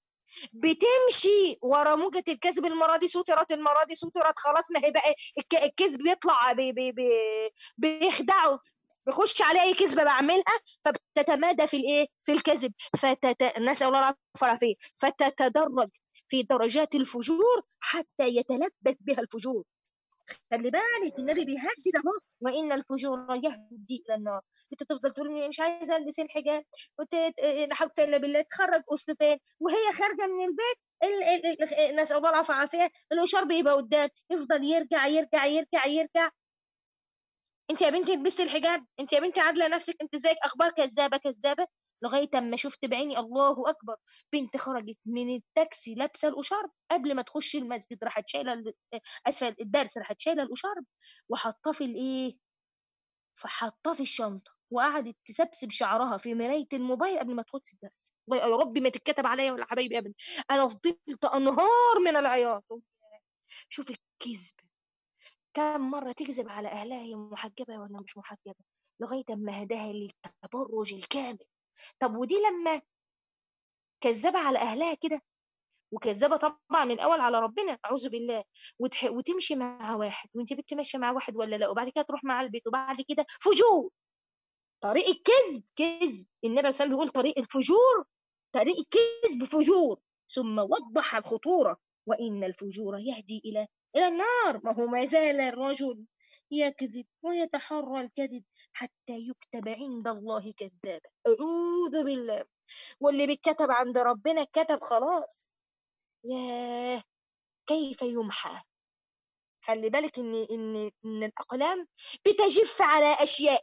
بتمشي ورا موجة الكذب المرة دي سترت المرة دي سترت خلاص ما هي بقى الك- الكذب بيطلع بي بي بي بيخدعه بيخش عليه اي كذبه بعملها فبتتمادى في الايه في الكذب فتت... نسال الله العافيه والعافيه فتتدرج في درجات الفجور حتى يتلبس بها الفجور خلي بالك النبي بيهدد اهو وان الفجور يهدي الى النار انت تفضل تقول لي مش عايزه البس الحجاب وت... لا حول الا بالله تخرج قصتين وهي خارجه من البيت ال... ال... ال... نسال الله العافيه والعافيه الاشار بيبقى قدام يفضل يرجع يرجع يرجع يرجع انت يا بنتي لبستي الحجاب انت يا بنتي عادله نفسك انت زيك اخبار كذابه كذابه لغايه اما شفت بعيني الله اكبر بنت خرجت من التاكسي لابسه الاشارب قبل ما تخش المسجد راحت شايله ال- اسفل الدرس راحت شايله الاشارب وحطاه في الايه فحطاه في الشنطه وقعدت تسبسب شعرها في مرايه الموبايل قبل ما تخش الدرس والله يا ربي ما تتكتب عليا ولا حبايبي ابدا انا فضلت انهار من العياط شوف الكذب كم مرة تكذب على أهلها هي محجبة ولا مش محجبة لغاية أما هداها للتبرج الكامل طب ودي لما كذبة على أهلها كده وكذبة طبعا الأول على ربنا أعوذ بالله وتح... وتمشي مع واحد وأنت بنت ماشية مع واحد ولا لا وبعد كده تروح مع البيت وبعد كده فجور طريق الكذب كذب النبي صلى الله عليه وسلم بيقول طريق الفجور طريق الكذب فجور ثم وضح الخطورة وإن الفجور يهدي إلى إلى النار ما هو ما زال الرجل يكذب ويتحرى الكذب حتى يكتب عند الله كذابا أعوذ بالله واللي بيتكتب عند ربنا كتب خلاص ياه كيف يمحى خلي بالك ان ان ان الاقلام بتجف على اشياء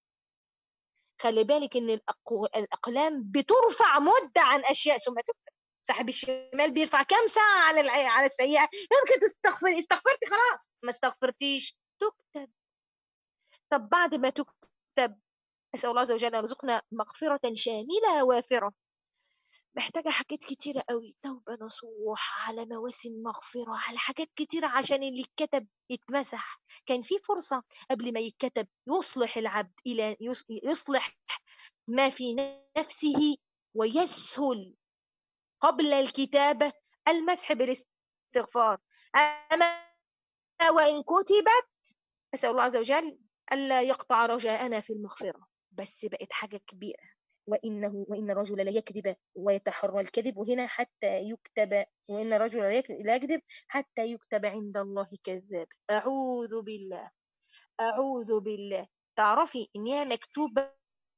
خلي بالك ان الأقو- الاقلام بترفع مده عن اشياء ثم تكتب صاحب الشمال بيرفع كام ساعه على الع- على السيئه يمكن تستغفر استغفرتي خلاص ما استغفرتيش تكتب طب بعد ما تكتب اسال الله عز وجل ان يرزقنا مغفره شامله وافره محتاجة حاجات كتيرة قوي توبة نصوح على مواسم مغفرة على حاجات كتيرة عشان اللي اتكتب يتمسح كان في فرصة قبل ما يتكتب يصلح العبد إلى يص- يصلح ما في نفسه ويسهل قبل الكتابة المسح بالاستغفار أما وإن كتبت أسأل الله عز وجل ألا يقطع رجاءنا في المغفرة بس بقت حاجة كبيرة وإنه وإن الرجل لا يكذب ويتحرى الكذب وهنا حتى يكتب وإن الرجل لا يك- لا يكذب حتى يكتب عند الله كذاب أعوذ بالله أعوذ بالله تعرفي إن هي مكتوبة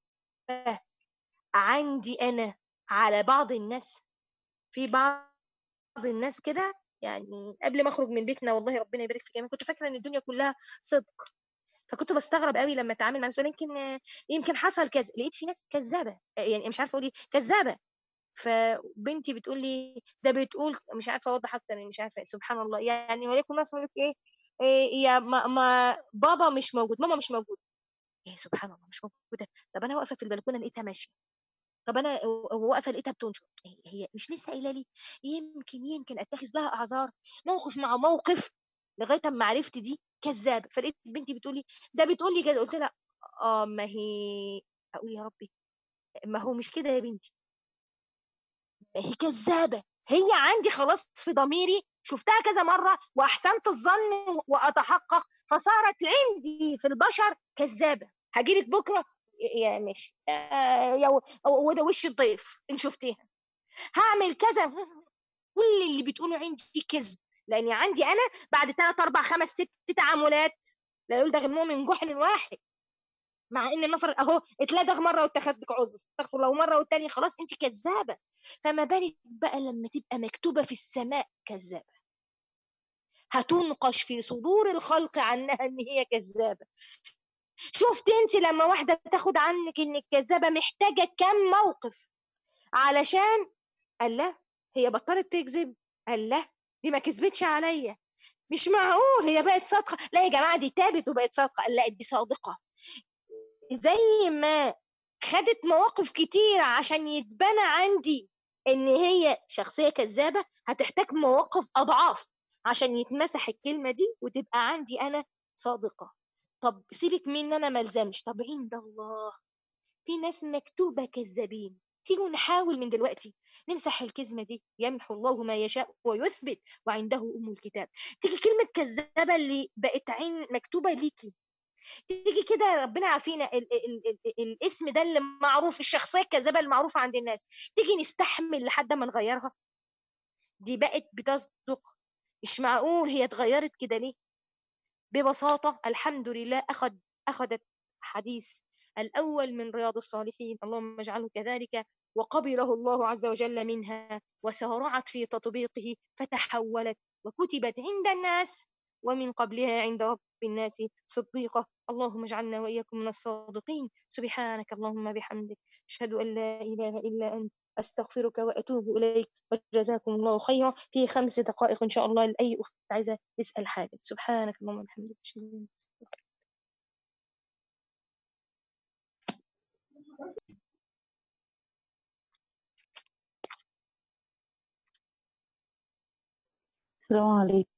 عندي أنا على بعض الناس في بعض الناس كده يعني قبل ما أخرج من بيتنا والله ربنا يبارك في جميع كنت فاكرة إن الدنيا كلها صدق فكنت بستغرب قوي لما اتعامل مع ناس يقول يمكن يمكن حصل كذا لقيت في ناس كذابه يعني مش عارفه اقول ايه كذابه فبنتي بتقول لي ده بتقول مش عارفه اوضح اكتر يعني مش عارفه سبحان الله يعني وليكن مثلا يقول لك ايه, إيه يا ما, ما بابا مش موجود ماما مش موجود ايه سبحان الله مش موجوده طب انا واقفه في البلكونه لقيتها ماشيه طب انا و- واقفه لقيتها بتنشر هي هي مش لسه قايله لي يمكن يمكن اتخذ لها اعذار موقف مع موقف لغايه اما عرفت دي كذابه فلقيت بنتي بتقول لي ده بتقول لي كذا قلت لها اه ما هي اقول يا ربي ما هو مش كده يا بنتي ما هي كذابه هي عندي خلاص في ضميري شفتها كذا مره واحسنت الظن واتحقق فصارت عندي في البشر كذابه هجيلك بكره يا ماشي آه، يا و- هو هو ده وش الضيف ان شفتيها هعمل كذا كل اللي بتقوله عندي كذب لاني عندي انا بعد ثلاث اربع خمس ست تعاملات لا يلدغ المؤمن من جحر واحد مع ان النفر اهو اتلدغ مره واتخذ لك عذر استغفر الله مره والتانيه خلاص انت كذابه فما بالك بقى لما تبقى مكتوبه في السماء كذابه هتنقش في صدور الخلق عنها ان هي كذابه شفت انت لما واحده تاخد عنك انك كذابه محتاجه كم موقف علشان قال لا هي بطلت تكذب قال لا دي ما كذبتش عليا مش معقول هي بقت صادقه لا يا جماعه دي تابت وبقت صادقه قال لا دي صادقه زي ما خدت مواقف كتيرة عشان يتبنى عندي ان هي شخصية كذابة هتحتاج مواقف اضعاف عشان يتمسح الكلمة دي وتبقى عندي انا صادقة طب سيبك من ان انا ملزمش طب عند الله في ناس مكتوبة كذابين تيجوا نحاول من دلوقتي نمسح الكلمة دي يمحو الله ما يشاء ويثبت وعنده أم الكتاب تيجي كلمة كذابة اللي بقت عين مكتوبة ليكي تيجي كده ربنا عافينا ال ال ال ال الاسم ده اللي معروف الشخصية الكذابة المعروفة عند الناس تيجي نستحمل لحد ما نغيرها دي بقت بتصدق مش معقول هي اتغيرت كده ليه ببساطة الحمد لله أخذ أخذت حديث الأول من رياض الصالحين اللهم اجعله كذلك وقبله الله عز وجل منها وسارعت في تطبيقه فتحولت وكتبت عند الناس ومن قبلها عند رب الناس صديقة اللهم اجعلنا وإياكم من الصادقين سبحانك اللهم بحمدك أشهد أن لا إله إلا أنت أستغفرك وأتوب إليك وجزاكم الله خيرا في خمس دقائق إن شاء الله لأي أخت عايزة تسأل حاجة سبحانك اللهم وبحمدك أشهد أن لا إله إلا أنت السلام عليكم